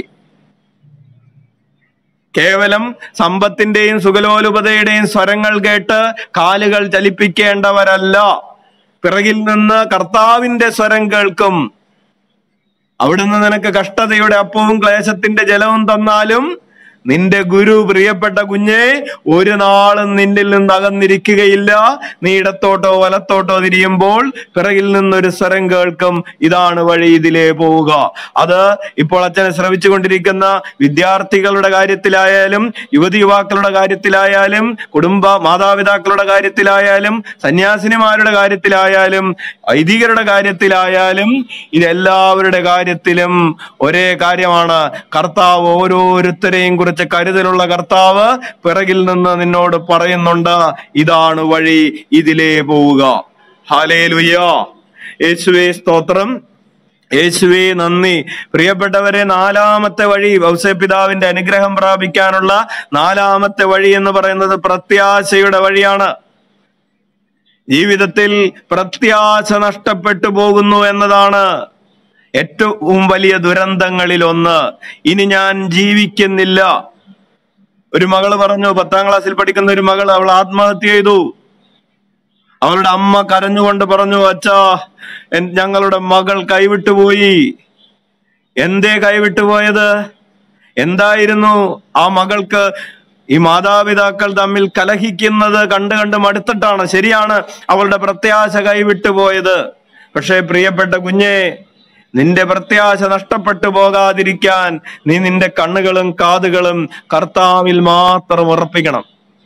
കേവലം സമ്പത്തിന്റെയും സുഖലോലുപതയുടെയും സ്വരങ്ങൾ കേട്ട് കാലുകൾ ചലിപ്പിക്കേണ്ടവരല്ല പിറകിൽ നിന്ന് കർത്താവിന്റെ സ്വരം കേൾക്കും അവിടുന്ന് നിനക്ക് കഷ്ടതയുടെ അപ്പവും ക്ലേശത്തിന്റെ ജലവും തന്നാലും നിന്റെ ഗുരു പ്രിയപ്പെട്ട കുഞ്ഞെ ഒരു നാളും നിന്നിൽ നിന്ന് അകന്നിരിക്കുകയില്ല നീ ഇടത്തോട്ടോ വലത്തോട്ടോ തിരിയുമ്പോൾ പിറകിൽ നിന്നൊരു സ്വരം കേൾക്കും ഇതാണ് വഴി ഇതിലേ പോവുക അത് ഇപ്പോൾ അച്ഛനെ ശ്രമിച്ചുകൊണ്ടിരിക്കുന്ന വിദ്യാർത്ഥികളുടെ കാര്യത്തിലായാലും യുവതി യുവാക്കളുടെ കാര്യത്തിലായാലും കുടുംബ മാതാപിതാക്കളുടെ കാര്യത്തിലായാലും സന്യാസിനിമാരുടെ കാര്യത്തിലായാലും വൈദികരുടെ കാര്യത്തിലായാലും ഇതെല്ലാവരുടെ കാര്യത്തിലും ഒരേ കാര്യമാണ് കർത്താവ് ഓരോരുത്തരെയും കുറിച്ച് കരുതലുള്ള കർത്താവ് പിറകിൽ നിന്ന് നിന്നോട് പറയുന്നുണ്ട് ഇതാണ് വഴി ഇതിലേ പോവുക ഹാലേ ലുയ്യ യേശുവേ സ്തോത്രം യേശുവേ നന്ദി പ്രിയപ്പെട്ടവരെ നാലാമത്തെ വഴി ഔസേപിതാവിന്റെ അനുഗ്രഹം പ്രാപിക്കാനുള്ള നാലാമത്തെ വഴി എന്ന് പറയുന്നത് പ്രത്യാശയുടെ വഴിയാണ് ജീവിതത്തിൽ പ്രത്യാശ നഷ്ടപ്പെട്ടു പോകുന്നു എന്നതാണ് ഏറ്റവും വലിയ ദുരന്തങ്ങളിൽ ഒന്ന് ഇനി ഞാൻ ജീവിക്കുന്നില്ല ഒരു മകള് പറഞ്ഞു പത്താം ക്ലാസ്സിൽ പഠിക്കുന്ന ഒരു മകൾ അവൾ ആത്മഹത്യ ചെയ്തു അവളുടെ അമ്മ കരഞ്ഞുകൊണ്ട് പറഞ്ഞു അച്ഛാ എൻ- ഞങ്ങളുടെ മകൾ കൈവിട്ടുപോയി എന്തേ കൈവിട്ടുപോയത് എന്തായിരുന്നു ആ മകൾക്ക് ഈ മാതാപിതാക്കൾ തമ്മിൽ കലഹിക്കുന്നത് കണ്ട് കണ്ട് മടുത്തിട്ടാണ് ശരിയാണ് അവളുടെ പ്രത്യാശ കൈവിട്ടു പോയത് പക്ഷേ പ്രിയപ്പെട്ട കുഞ്ഞെ നിന്റെ പ്രത്യാശ നഷ്ടപ്പെട്ടു പോകാതിരിക്കാൻ നീ നിന്റെ കണ്ണുകളും കാതുകളും കർത്താവിൽ മാത്രം ഉറപ്പിക്കണം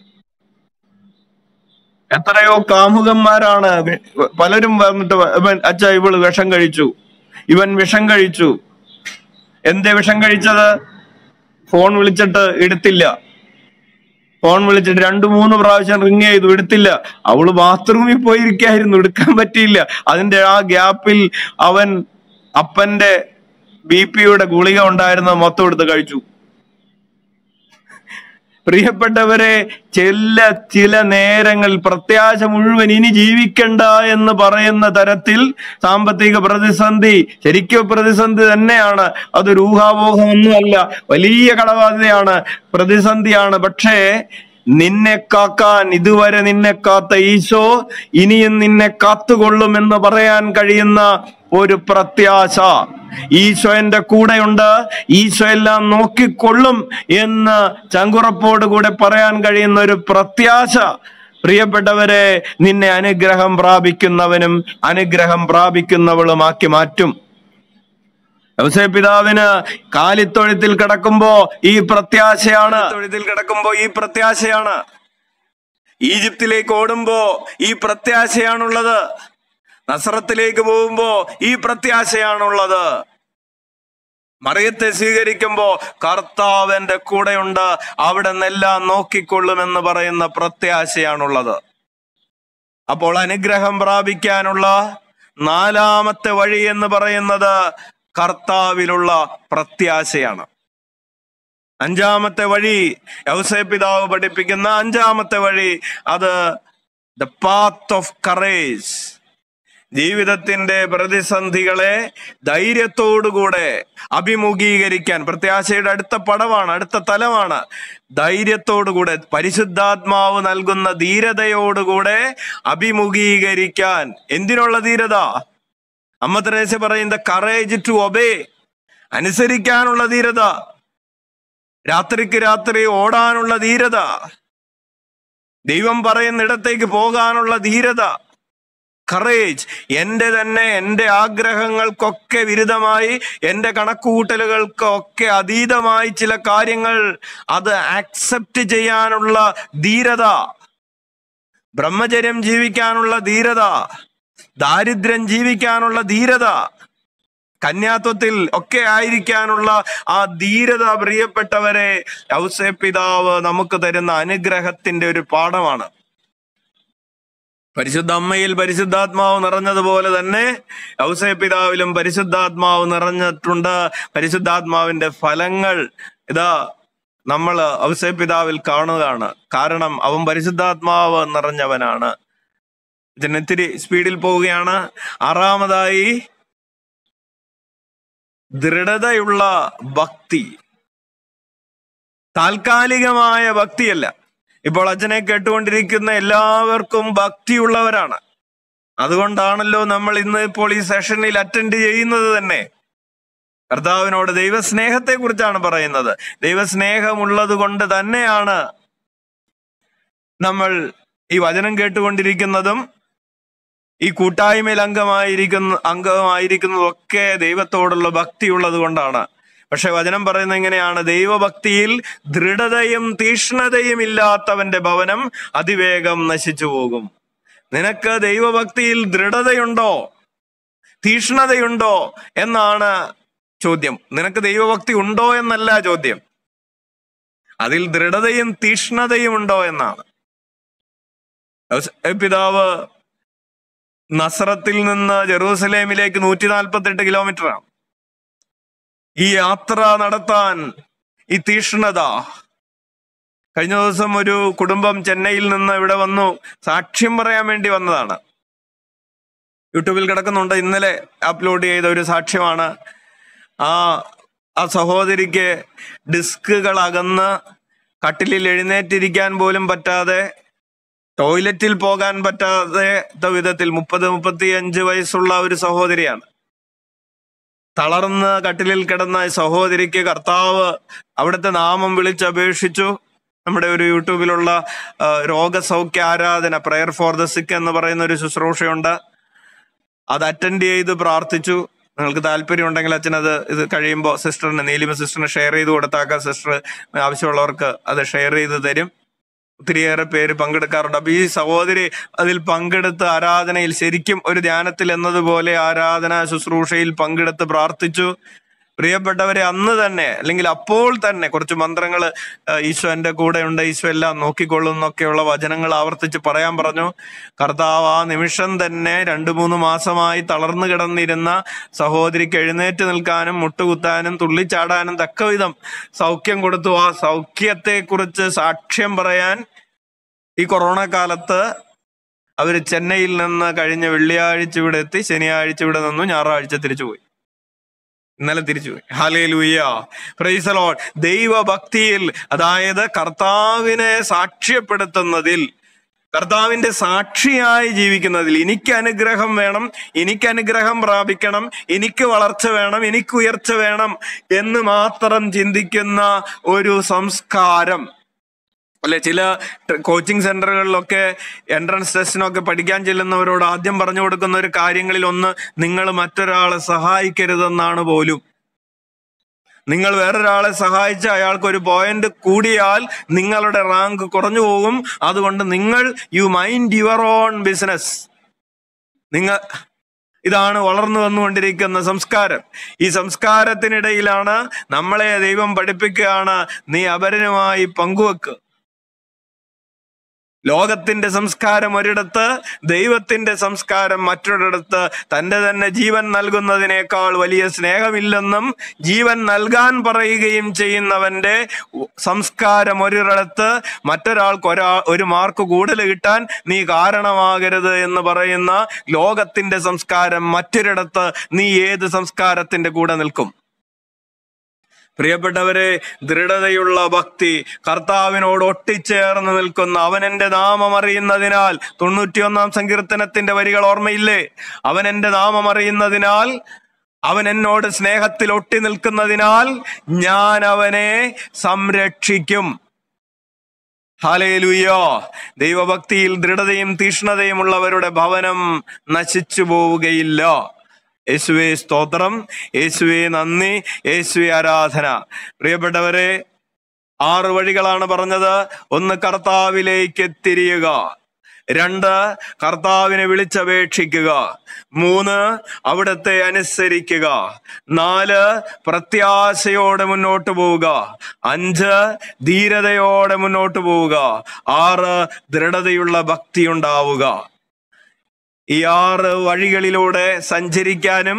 എത്രയോ കാമുകന്മാരാണ് വി- പലരും വന്നിട്ട് വ- ഇവൻ അച്ഛ ഇവള് വിഷം കഴിച്ചു ഇവൻ വിഷം കഴിച്ചു എന്തേ വിഷം കഴിച്ചത് ഫോൺ വിളിച്ചിട്ട് എടുത്തില്ല ഫോൺ വിളിച്ചിട്ട് രണ്ടു മൂന്ന് പ്രാവശ്യം റിങ് ചെയ്തു എടുത്തില്ല അവള് ബാത്റൂമിൽ പോയിരിക്കായിരുന്നു എടുക്കാൻ പറ്റിയില്ല അതിന്റെ ആ ഗ്യാപ്പിൽ അവൻ അപ്പന്റെ ബി പിയുടെ ഗുളിക ഉണ്ടായിരുന്ന മൊത്തം എടുത്ത് കഴിച്ചു പ്രിയപ്പെട്ടവരെ ചില ചില നേരങ്ങളിൽ പ്രത്യാശ മുഴുവൻ ഇനി ജീവിക്കണ്ട എന്ന് പറയുന്ന തരത്തിൽ സാമ്പത്തിക പ്രതിസന്ധി ശരിക്കും പ്രതിസന്ധി തന്നെയാണ് അതൊരു ഊഹാപോഹമൊന്നുമല്ല വലിയ കടബാധ്യതയാണ് പ്രതിസന്ധിയാണ് പക്ഷേ നിന്നെ കാക്കാൻ ഇതുവരെ നിന്നെ കാത്ത ഈശോ ഇനിയും നിന്നെ കാത്തുകൊള്ളും എന്ന് പറയാൻ കഴിയുന്ന ഒരു പ്രത്യാശ ഈശോ എന്റെ കൂടെയുണ്ട് ഈശോ എല്ലാം നോക്കിക്കൊള്ളും എന്ന് ചങ്കുറപ്പോട് കൂടെ പറയാൻ കഴിയുന്ന ഒരു പ്രത്യാശ പ്രിയപ്പെട്ടവരെ നിന്നെ അനുഗ്രഹം പ്രാപിക്കുന്നവനും അനുഗ്രഹം പ്രാപിക്കുന്നവളുമാക്കി മാറ്റും യൗസേ പിതാവിന് കാലിത്തൊഴുത്തിൽ കിടക്കുമ്പോ ഈ പ്രത്യാശയാണ് തൊഴുത്തിൽ കിടക്കുമ്പോ ഈ പ്രത്യാശയാണ് ഈജിപ്തിലേക്ക് ഓടുമ്പോ ഈ പ്രത്യാശയാണുള്ളത് നസ്രത്തിലേക്ക് പോകുമ്പോ ഈ പ്രത്യാശയാണുള്ളത് മറിയത്തെ സ്വീകരിക്കുമ്പോ കർത്താവ് എന്റെ കൂടെയുണ്ട് അവിടെ നിന്നെല്ലാം നോക്കിക്കൊള്ളുമെന്ന് പറയുന്ന പ്രത്യാശയാണുള്ളത് അപ്പോൾ അനുഗ്രഹം പ്രാപിക്കാനുള്ള നാലാമത്തെ വഴി എന്ന് പറയുന്നത് കർത്താവിലുള്ള പ്രത്യാശയാണ് അഞ്ചാമത്തെ വഴി യൗസേ പിതാവ് പഠിപ്പിക്കുന്ന അഞ്ചാമത്തെ വഴി അത് ദ പാത്ത് ഓഫ് കറേജ് ജീവിതത്തിന്റെ പ്രതിസന്ധികളെ ധൈര്യത്തോടുകൂടെ അഭിമുഖീകരിക്കാൻ പ്രത്യാശയുടെ അടുത്ത പടവാണ് അടുത്ത തലമാണ് ധൈര്യത്തോടുകൂടെ പരിശുദ്ധാത്മാവ് നൽകുന്ന ധീരതയോടുകൂടെ അഭിമുഖീകരിക്കാൻ എന്തിനുള്ള ധീരത അമ്മ തെരേസ പറയുന്ന കറേജ് ടു ഒബേ അനുസരിക്കാനുള്ള ധീരത രാത്രിക്ക് രാത്രി ഓടാനുള്ള ധീരത ദൈവം പറയുന്നിടത്തേക്ക് പോകാനുള്ള ധീരത കറേജ് എന്റെ തന്നെ എന്റെ ആഗ്രഹങ്ങൾക്കൊക്കെ വിരുദ്ധമായി എന്റെ കണക്കുകൂട്ടലുകൾക്കൊക്കെ അതീതമായി ചില കാര്യങ്ങൾ അത് ആക്സെപ്റ്റ് ചെയ്യാനുള്ള ധീരത ബ്രഹ്മചര്യം ജീവിക്കാനുള്ള ധീരത ദാരിദ്ര്യം ജീവിക്കാനുള്ള ധീരത കന്യാത്വത്തിൽ ഒക്കെ ആയിരിക്കാനുള്ള ആ ധീരത പ്രിയപ്പെട്ടവരെ ഔസേ പിതാവ് നമുക്ക് തരുന്ന അനുഗ്രഹത്തിന്റെ ഒരു പാഠമാണ് പരിശുദ്ധ അമ്മയിൽ പരിശുദ്ധാത്മാവ് നിറഞ്ഞതുപോലെ തന്നെ ഔസേ പിതാവിലും പരിശുദ്ധാത്മാവ് നിറഞ്ഞിട്ടുണ്ട് പരിശുദ്ധാത്മാവിന്റെ ഫലങ്ങൾ ഇതാ നമ്മൾ ഔസേ പിതാവിൽ കാണുകയാണ് കാരണം അവൻ പരിശുദ്ധാത്മാവ് നിറഞ്ഞവനാണ് ഇതിന് ഇത്തിരി സ്പീഡിൽ പോവുകയാണ് ആറാമതായി ദൃഢതയുള്ള ഭക്തി താൽക്കാലികമായ ഭക്തിയല്ല ഇപ്പോൾ അച്ഛനെ കേട്ടുകൊണ്ടിരിക്കുന്ന എല്ലാവർക്കും ഭക്തിയുള്ളവരാണ് അതുകൊണ്ടാണല്ലോ നമ്മൾ ഇന്ന് ഇപ്പോൾ ഈ സെഷനിൽ അറ്റൻഡ് ചെയ്യുന്നത് തന്നെ കർത്താവിനോട് ദൈവസ്നേഹത്തെ കുറിച്ചാണ് പറയുന്നത് ദൈവസ്നേഹമുള്ളത് കൊണ്ട് തന്നെയാണ് നമ്മൾ ഈ വചനം കേട്ടുകൊണ്ടിരിക്കുന്നതും ഈ കൂട്ടായ്മയിൽ അംഗമായിരിക്കുന്ന അംഗമായിരിക്കുന്നതൊക്കെ ദൈവത്തോടുള്ള ഭക്തി ഉള്ളത് കൊണ്ടാണ് പക്ഷെ വചനം പറയുന്നത് എങ്ങനെയാണ് ദൈവഭക്തിയിൽ ദൃഢതയും തീഷ്ണതയും ഇല്ലാത്തവന്റെ ഭവനം അതിവേഗം നശിച്ചു പോകും നിനക്ക് ദൈവഭക്തിയിൽ ദൃഢതയുണ്ടോ തീഷ്ണതയുണ്ടോ എന്നാണ് ചോദ്യം നിനക്ക് ദൈവഭക്തി ഉണ്ടോ എന്നല്ല ചോദ്യം അതിൽ ദൃഢതയും തീഷ്ണതയും ഉണ്ടോ എന്നാണ് ഔസ- പിതാവ് നസറത്തിൽ നിന്ന് ജെറൂസലേമിലേക്ക് നൂറ്റി നാൽപ്പത്തെട്ട് കിലോമീറ്ററാണ് ഈ യാത്ര നടത്താൻ ഈ തീഷ്ണത കഴിഞ്ഞ ദിവസം ഒരു കുടുംബം ചെന്നൈയിൽ നിന്ന് ഇവിടെ വന്നു സാക്ഷ്യം പറയാൻ വേണ്ടി വന്നതാണ് യൂട്യൂബിൽ കിടക്കുന്നുണ്ട് ഇന്നലെ അപ്ലോഡ് ചെയ്ത ഒരു സാക്ഷ്യമാണ് ആ ആ സഹോദരിക്ക് ഡിസ്കുകൾ അകന്ന് കട്ടിലിൽ എഴുന്നേറ്റിരിക്കാൻ പോലും പറ്റാതെ ടോയ്ലറ്റിൽ പോകാൻ പറ്റാതെ വിധത്തിൽ മുപ്പത് മുപ്പത്തിയഞ്ച് വയസ്സുള്ള ഒരു സഹോദരിയാണ് തളർന്ന് കട്ടിലിൽ കിടന്ന ഈ സഹോദരിക്ക് കർത്താവ് അവിടുത്തെ നാമം വിളിച്ചപേക്ഷിച്ചു നമ്മുടെ ഒരു യൂട്യൂബിലുള്ള ആ, രോഗസൗഖ്യ ആരാധന പ്രയർ ഫോർ ദ സിക്ക് എന്ന് പറയുന്ന ഒരു ശുശ്രൂഷയുണ്ട് അത് അറ്റൻഡ് ചെയ്ത് പ്രാർത്ഥിച്ചു നിങ്ങൾക്ക് താല്പര്യം ഉണ്ടെങ്കിൽ അച്ഛൻ അത് ഇത് കഴിയുമ്പോൾ സിസ്റ്ററിന് നീലിമ സിസ്റ്ററിന് ഷെയർ ചെയ്ത് കൊടുത്താക്കാം സിസ്റ്റർ ആവശ്യമുള്ളവർക്ക് അത് ഷെയർ ചെയ്ത് തരും ഒത്തിരിയേറെ പേര് പങ്കെടുക്കാറുണ്ട് അപ്പൊ ഈ സഹോദരി അതിൽ പങ്കെടുത്ത് ആരാധനയിൽ ശരിക്കും ഒരു ധ്യാനത്തിൽ എന്നതുപോലെ ആരാധന ശുശ്രൂഷയിൽ പങ്കെടുത്ത് പ്രാർത്ഥിച്ചു പ്രിയപ്പെട്ടവരെ അന്ന് തന്നെ അല്ലെങ്കിൽ അപ്പോൾ തന്നെ കുറച്ച് മന്ത്രങ്ങൾ ഈശോ എന്റെ കൂടെ ഉണ്ട് ഈശോ എല്ലാം നോക്കിക്കൊള്ളും എന്നൊക്കെയുള്ള വചനങ്ങൾ ആവർത്തിച്ച് പറയാൻ പറഞ്ഞു കർത്താവ് ആ നിമിഷം തന്നെ രണ്ടു മൂന്ന് മാസമായി തളർന്നു കിടന്നിരുന്ന സഹോദരിക്ക് എഴുന്നേറ്റ് നിൽക്കാനും മുട്ടുകുത്താനും തുള്ളിച്ചാടാനും തക്കവിധം സൗഖ്യം കൊടുത്തു ആ സൗഖ്യത്തെ കുറിച്ച് സാക്ഷ്യം പറയാൻ ഈ കൊറോണ കാലത്ത് അവര് ചെന്നൈയിൽ നിന്ന് കഴിഞ്ഞ വെള്ളിയാഴ്ച ഇവിടെ എത്തി ശനിയാഴ്ച ഇവിടെ നിന്നു ഞായറാഴ്ച തിരിച്ചുപോയി ഇന്നലെ തിരിച്ചുപോയി ഹാലേ ലൂയ പ്രൈസലോൺ ദൈവഭക്തിയിൽ അതായത് കർത്താവിനെ സാക്ഷ്യപ്പെടുത്തുന്നതിൽ കർത്താവിന്റെ സാക്ഷിയായി ജീവിക്കുന്നതിൽ എനിക്ക് അനുഗ്രഹം വേണം എനിക്ക് അനുഗ്രഹം പ്രാപിക്കണം എനിക്ക് വളർച്ച വേണം എനിക്ക് ഉയർച്ച വേണം എന്ന് മാത്രം ചിന്തിക്കുന്ന ഒരു സംസ്കാരം അല്ലെ ചില കോച്ചിങ് സെന്ററുകളിലൊക്കെ എൻട്രൻസ് ടെസ്റ്റിനൊക്കെ പഠിക്കാൻ ചെല്ലുന്നവരോട് ആദ്യം പറഞ്ഞു കൊടുക്കുന്ന ഒരു കാര്യങ്ങളിൽ ഒന്ന് നിങ്ങൾ മറ്റൊരാളെ സഹായിക്കരുതെന്നാണ് പോലും നിങ്ങൾ വേറൊരാളെ സഹായിച്ച് അയാൾക്ക് ഒരു പോയിന്റ് കൂടിയാൽ നിങ്ങളുടെ റാങ്ക് കുറഞ്ഞു പോകും അതുകൊണ്ട് നിങ്ങൾ you mind your own business നിങ്ങൾ ഇതാണ് വളർന്നു വന്നുകൊണ്ടിരിക്കുന്ന സംസ്കാരം ഈ സംസ്കാരത്തിനിടയിലാണ് നമ്മളെ ദൈവം പഠിപ്പിക്കുകയാണ് നീ അപരനുമായി പങ്കുവെക്ക് ലോകത്തിന്റെ സംസ്കാരം ഒരിടത്ത് ദൈവത്തിന്റെ സംസ്കാരം മറ്റൊരിടത്ത് തന്റെ തന്നെ ജീവൻ നൽകുന്നതിനേക്കാൾ വലിയ സ്നേഹമില്ലെന്നും ജീവൻ നൽകാൻ പറയുകയും ചെയ്യുന്നവന്റെ സംസ്കാരം ഒരിടത്ത് മറ്റൊരാൾക്ക് ഒരാ ഒരു മാർക്ക് കൂടുതൽ കിട്ടാൻ നീ കാരണമാകരുത് എന്ന് പറയുന്ന ലോകത്തിന്റെ സംസ്കാരം മറ്റൊരിടത്ത് നീ ഏത് സംസ്കാരത്തിന്റെ കൂടെ നിൽക്കും പ്രിയപ്പെട്ടവരെ ദൃഢതയുള്ള ഭക്തി കർത്താവിനോട് ഒട്ടിച്ചേർന്ന് നിൽക്കുന്ന അവൻ എന്റെ നാമം അറിയുന്നതിനാൽ തൊണ്ണൂറ്റിയൊന്നാം സങ്കീർത്തനത്തിന്റെ വരികൾ ഓർമ്മയില്ലേ അവൻ എന്റെ നാമം അറിയുന്നതിനാൽ അവൻ എന്നോട് സ്നേഹത്തിൽ ഒട്ടി നിൽക്കുന്നതിനാൽ ഞാൻ അവനെ സംരക്ഷിക്കും ഹാലേലുയ്യോ ദൈവഭക്തിയിൽ ദൃഢതയും തീഷ്ണതയും ഉള്ളവരുടെ ഭവനം നശിച്ചു പോവുകയില്ല യേശുവേ സ്തോത്രം യേശുവേ നന്ദി യേശുവേ ആരാധന പ്രിയപ്പെട്ടവരെ ആറ് വഴികളാണ് പറഞ്ഞത് ഒന്ന് കർത്താവിലേക്ക് തിരിയുക രണ്ട് കർത്താവിനെ വിളിച്ചപേക്ഷിക്കുക മൂന്ന് അവിടത്തെ അനുസരിക്കുക നാല് പ്രത്യാശയോടെ മുന്നോട്ട് പോവുക അഞ്ച് ധീരതയോടെ മുന്നോട്ട് പോവുക ആറ് ദൃഢതയുള്ള ഭക്തി ഉണ്ടാവുക ഈ ആറ് വഴികളിലൂടെ സഞ്ചരിക്കാനും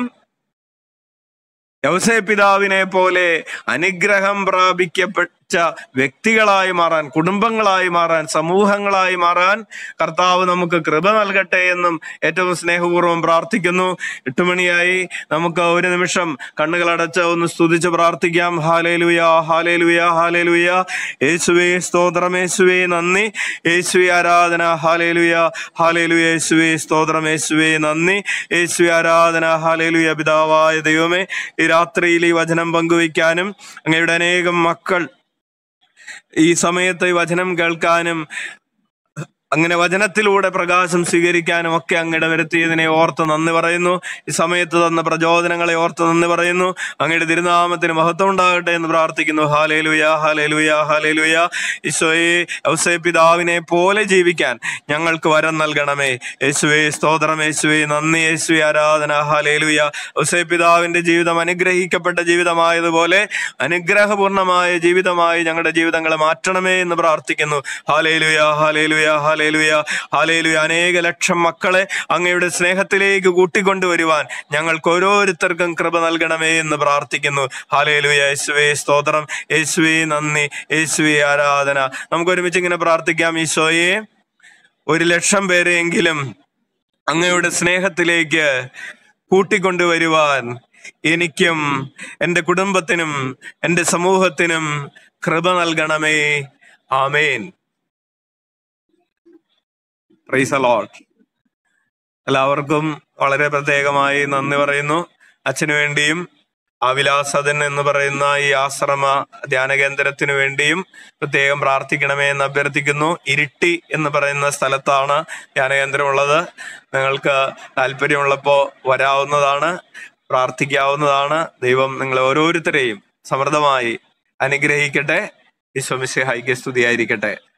യവസേ പിതാവിനെ പോലെ അനുഗ്രഹം പ്രാപിക്കപ്പെട്ട വ്യക്തികളായി മാറാൻ കുടുംബങ്ങളായി മാറാൻ സമൂഹങ്ങളായി മാറാൻ കർത്താവ് നമുക്ക് കൃപ നൽകട്ടെ എന്നും ഏറ്റവും സ്നേഹപൂർവ്വം പ്രാർത്ഥിക്കുന്നു എട്ടുമണിയായി നമുക്ക് ഒരു നിമിഷം കണ്ണുകളടച്ച് ഒന്ന് സ്തുതിച്ച് പ്രാർത്ഥിക്കാം ഹാലേലുയ ഹാലേലുയ ഹാലേലുയ യേശുവേ സ്തോത്രം യേശുവേ നന്ദി യേശുവേ ആരാധന ഹാലേലുയ ഹാലേലുയ യേശുവേ സ്തോത്രം യേശുവേ നന്ദി യേശുവേ ആരാധന ഹാലേലുയ പിതാവായ ദൈവമേ ഈ രാത്രിയിൽ ഈ വചനം പങ്കുവയ്ക്കാനും അങ്ങയുടെ അനേകം മക്കൾ ഈ സമയത്ത് ഈ വചനം കേൾക്കാനും അങ്ങനെ വചനത്തിലൂടെ പ്രകാശം സ്വീകരിക്കാനും ഒക്കെ അങ്ങയുടെ വരുത്തിയതിനെ ഓർത്ത് നന്ദി പറയുന്നു ഈ സമയത്ത് തന്ന പ്രചോദനങ്ങളെ ഓർത്ത് നന്ദി പറയുന്നു അങ്ങയുടെ തിരുനാമത്തിന് മഹത്വം ഉണ്ടാകട്ടെ എന്ന് പ്രാർത്ഥിക്കുന്നു ഹാലേലുയ ഹാലേലുയ ഹാലേലുയ ഈശോയെ ഔസേ പിതാവിനെ പോലെ ജീവിക്കാൻ ഞങ്ങൾക്ക് വരം നൽകണമേ യേശുവേ സ്തോത്രം യേശുവേ നന്ദി യേശുവേ ആരാധന ഹാലേലുയ ഔസേ പിതാവിന്റെ ജീവിതം അനുഗ്രഹിക്കപ്പെട്ട ജീവിതമായതുപോലെ അനുഗ്രഹപൂർണമായ ജീവിതമായി ഞങ്ങളുടെ ജീവിതങ്ങളെ മാറ്റണമേ എന്ന് പ്രാർത്ഥിക്കുന്നു ഹാലേലുയ ഹാലേലുയ ഹാലേ ഹാലേലുയ ഹാലേലുയ അനേക ലക്ഷം മക്കളെ അങ്ങയുടെ സ്നേഹത്തിലേക്ക് കൂട്ടിക്കൊണ്ടുവരുവാൻ ഞങ്ങൾക്ക് ഓരോരുത്തർക്കും കൃപ നൽകണമേ എന്ന് പ്രാർത്ഥിക്കുന്നു ഹാലേലുയ യേശുവേ സ്തോത്രം യേശുവേ നന്ദി യേശുവേ ആരാധന നമുക്ക് ഒരുമിച്ച് ഇങ്ങനെ പ്രാർത്ഥിക്കാം ഈശോയെ ഒരു ലക്ഷം പേരെയെങ്കിലും അങ്ങയുടെ സ്നേഹത്തിലേക്ക് കൂട്ടിക്കൊണ്ടുവരുവാൻ എനിക്കും എൻ്റെ കുടുംബത്തിനും എൻ്റെ സമൂഹത്തിനും കൃപ നൽകണമേ ആമേൻ പ്രൈസ് അലോട്ട് എല്ലാവർക്കും വളരെ പ്രത്യേകമായി നന്ദി പറയുന്നു അച്ഛനു വേണ്ടിയും അവിലാസദൻ എന്ന് പറയുന്ന ഈ ആശ്രമ ധ്യാന കേന്ദ്രത്തിനു വേണ്ടിയും പ്രത്യേകം പ്രാർത്ഥിക്കണമേ എന്ന് അഭ്യർത്ഥിക്കുന്നു ഇരിട്ടി എന്ന് പറയുന്ന സ്ഥലത്താണ് ധ്യാനകേന്ദ്രം ഉള്ളത് നിങ്ങൾക്ക് താല്പര്യമുള്ളപ്പോൾ വരാവുന്നതാണ് പ്രാർത്ഥിക്കാവുന്നതാണ് ദൈവം നിങ്ങളെ ഓരോരുത്തരെയും സമൃദ്ധമായി അനുഗ്രഹിക്കട്ടെ വിശ്വമിശിഹായിക്ക് സ്തുതിയായിരിക്കട്ടെ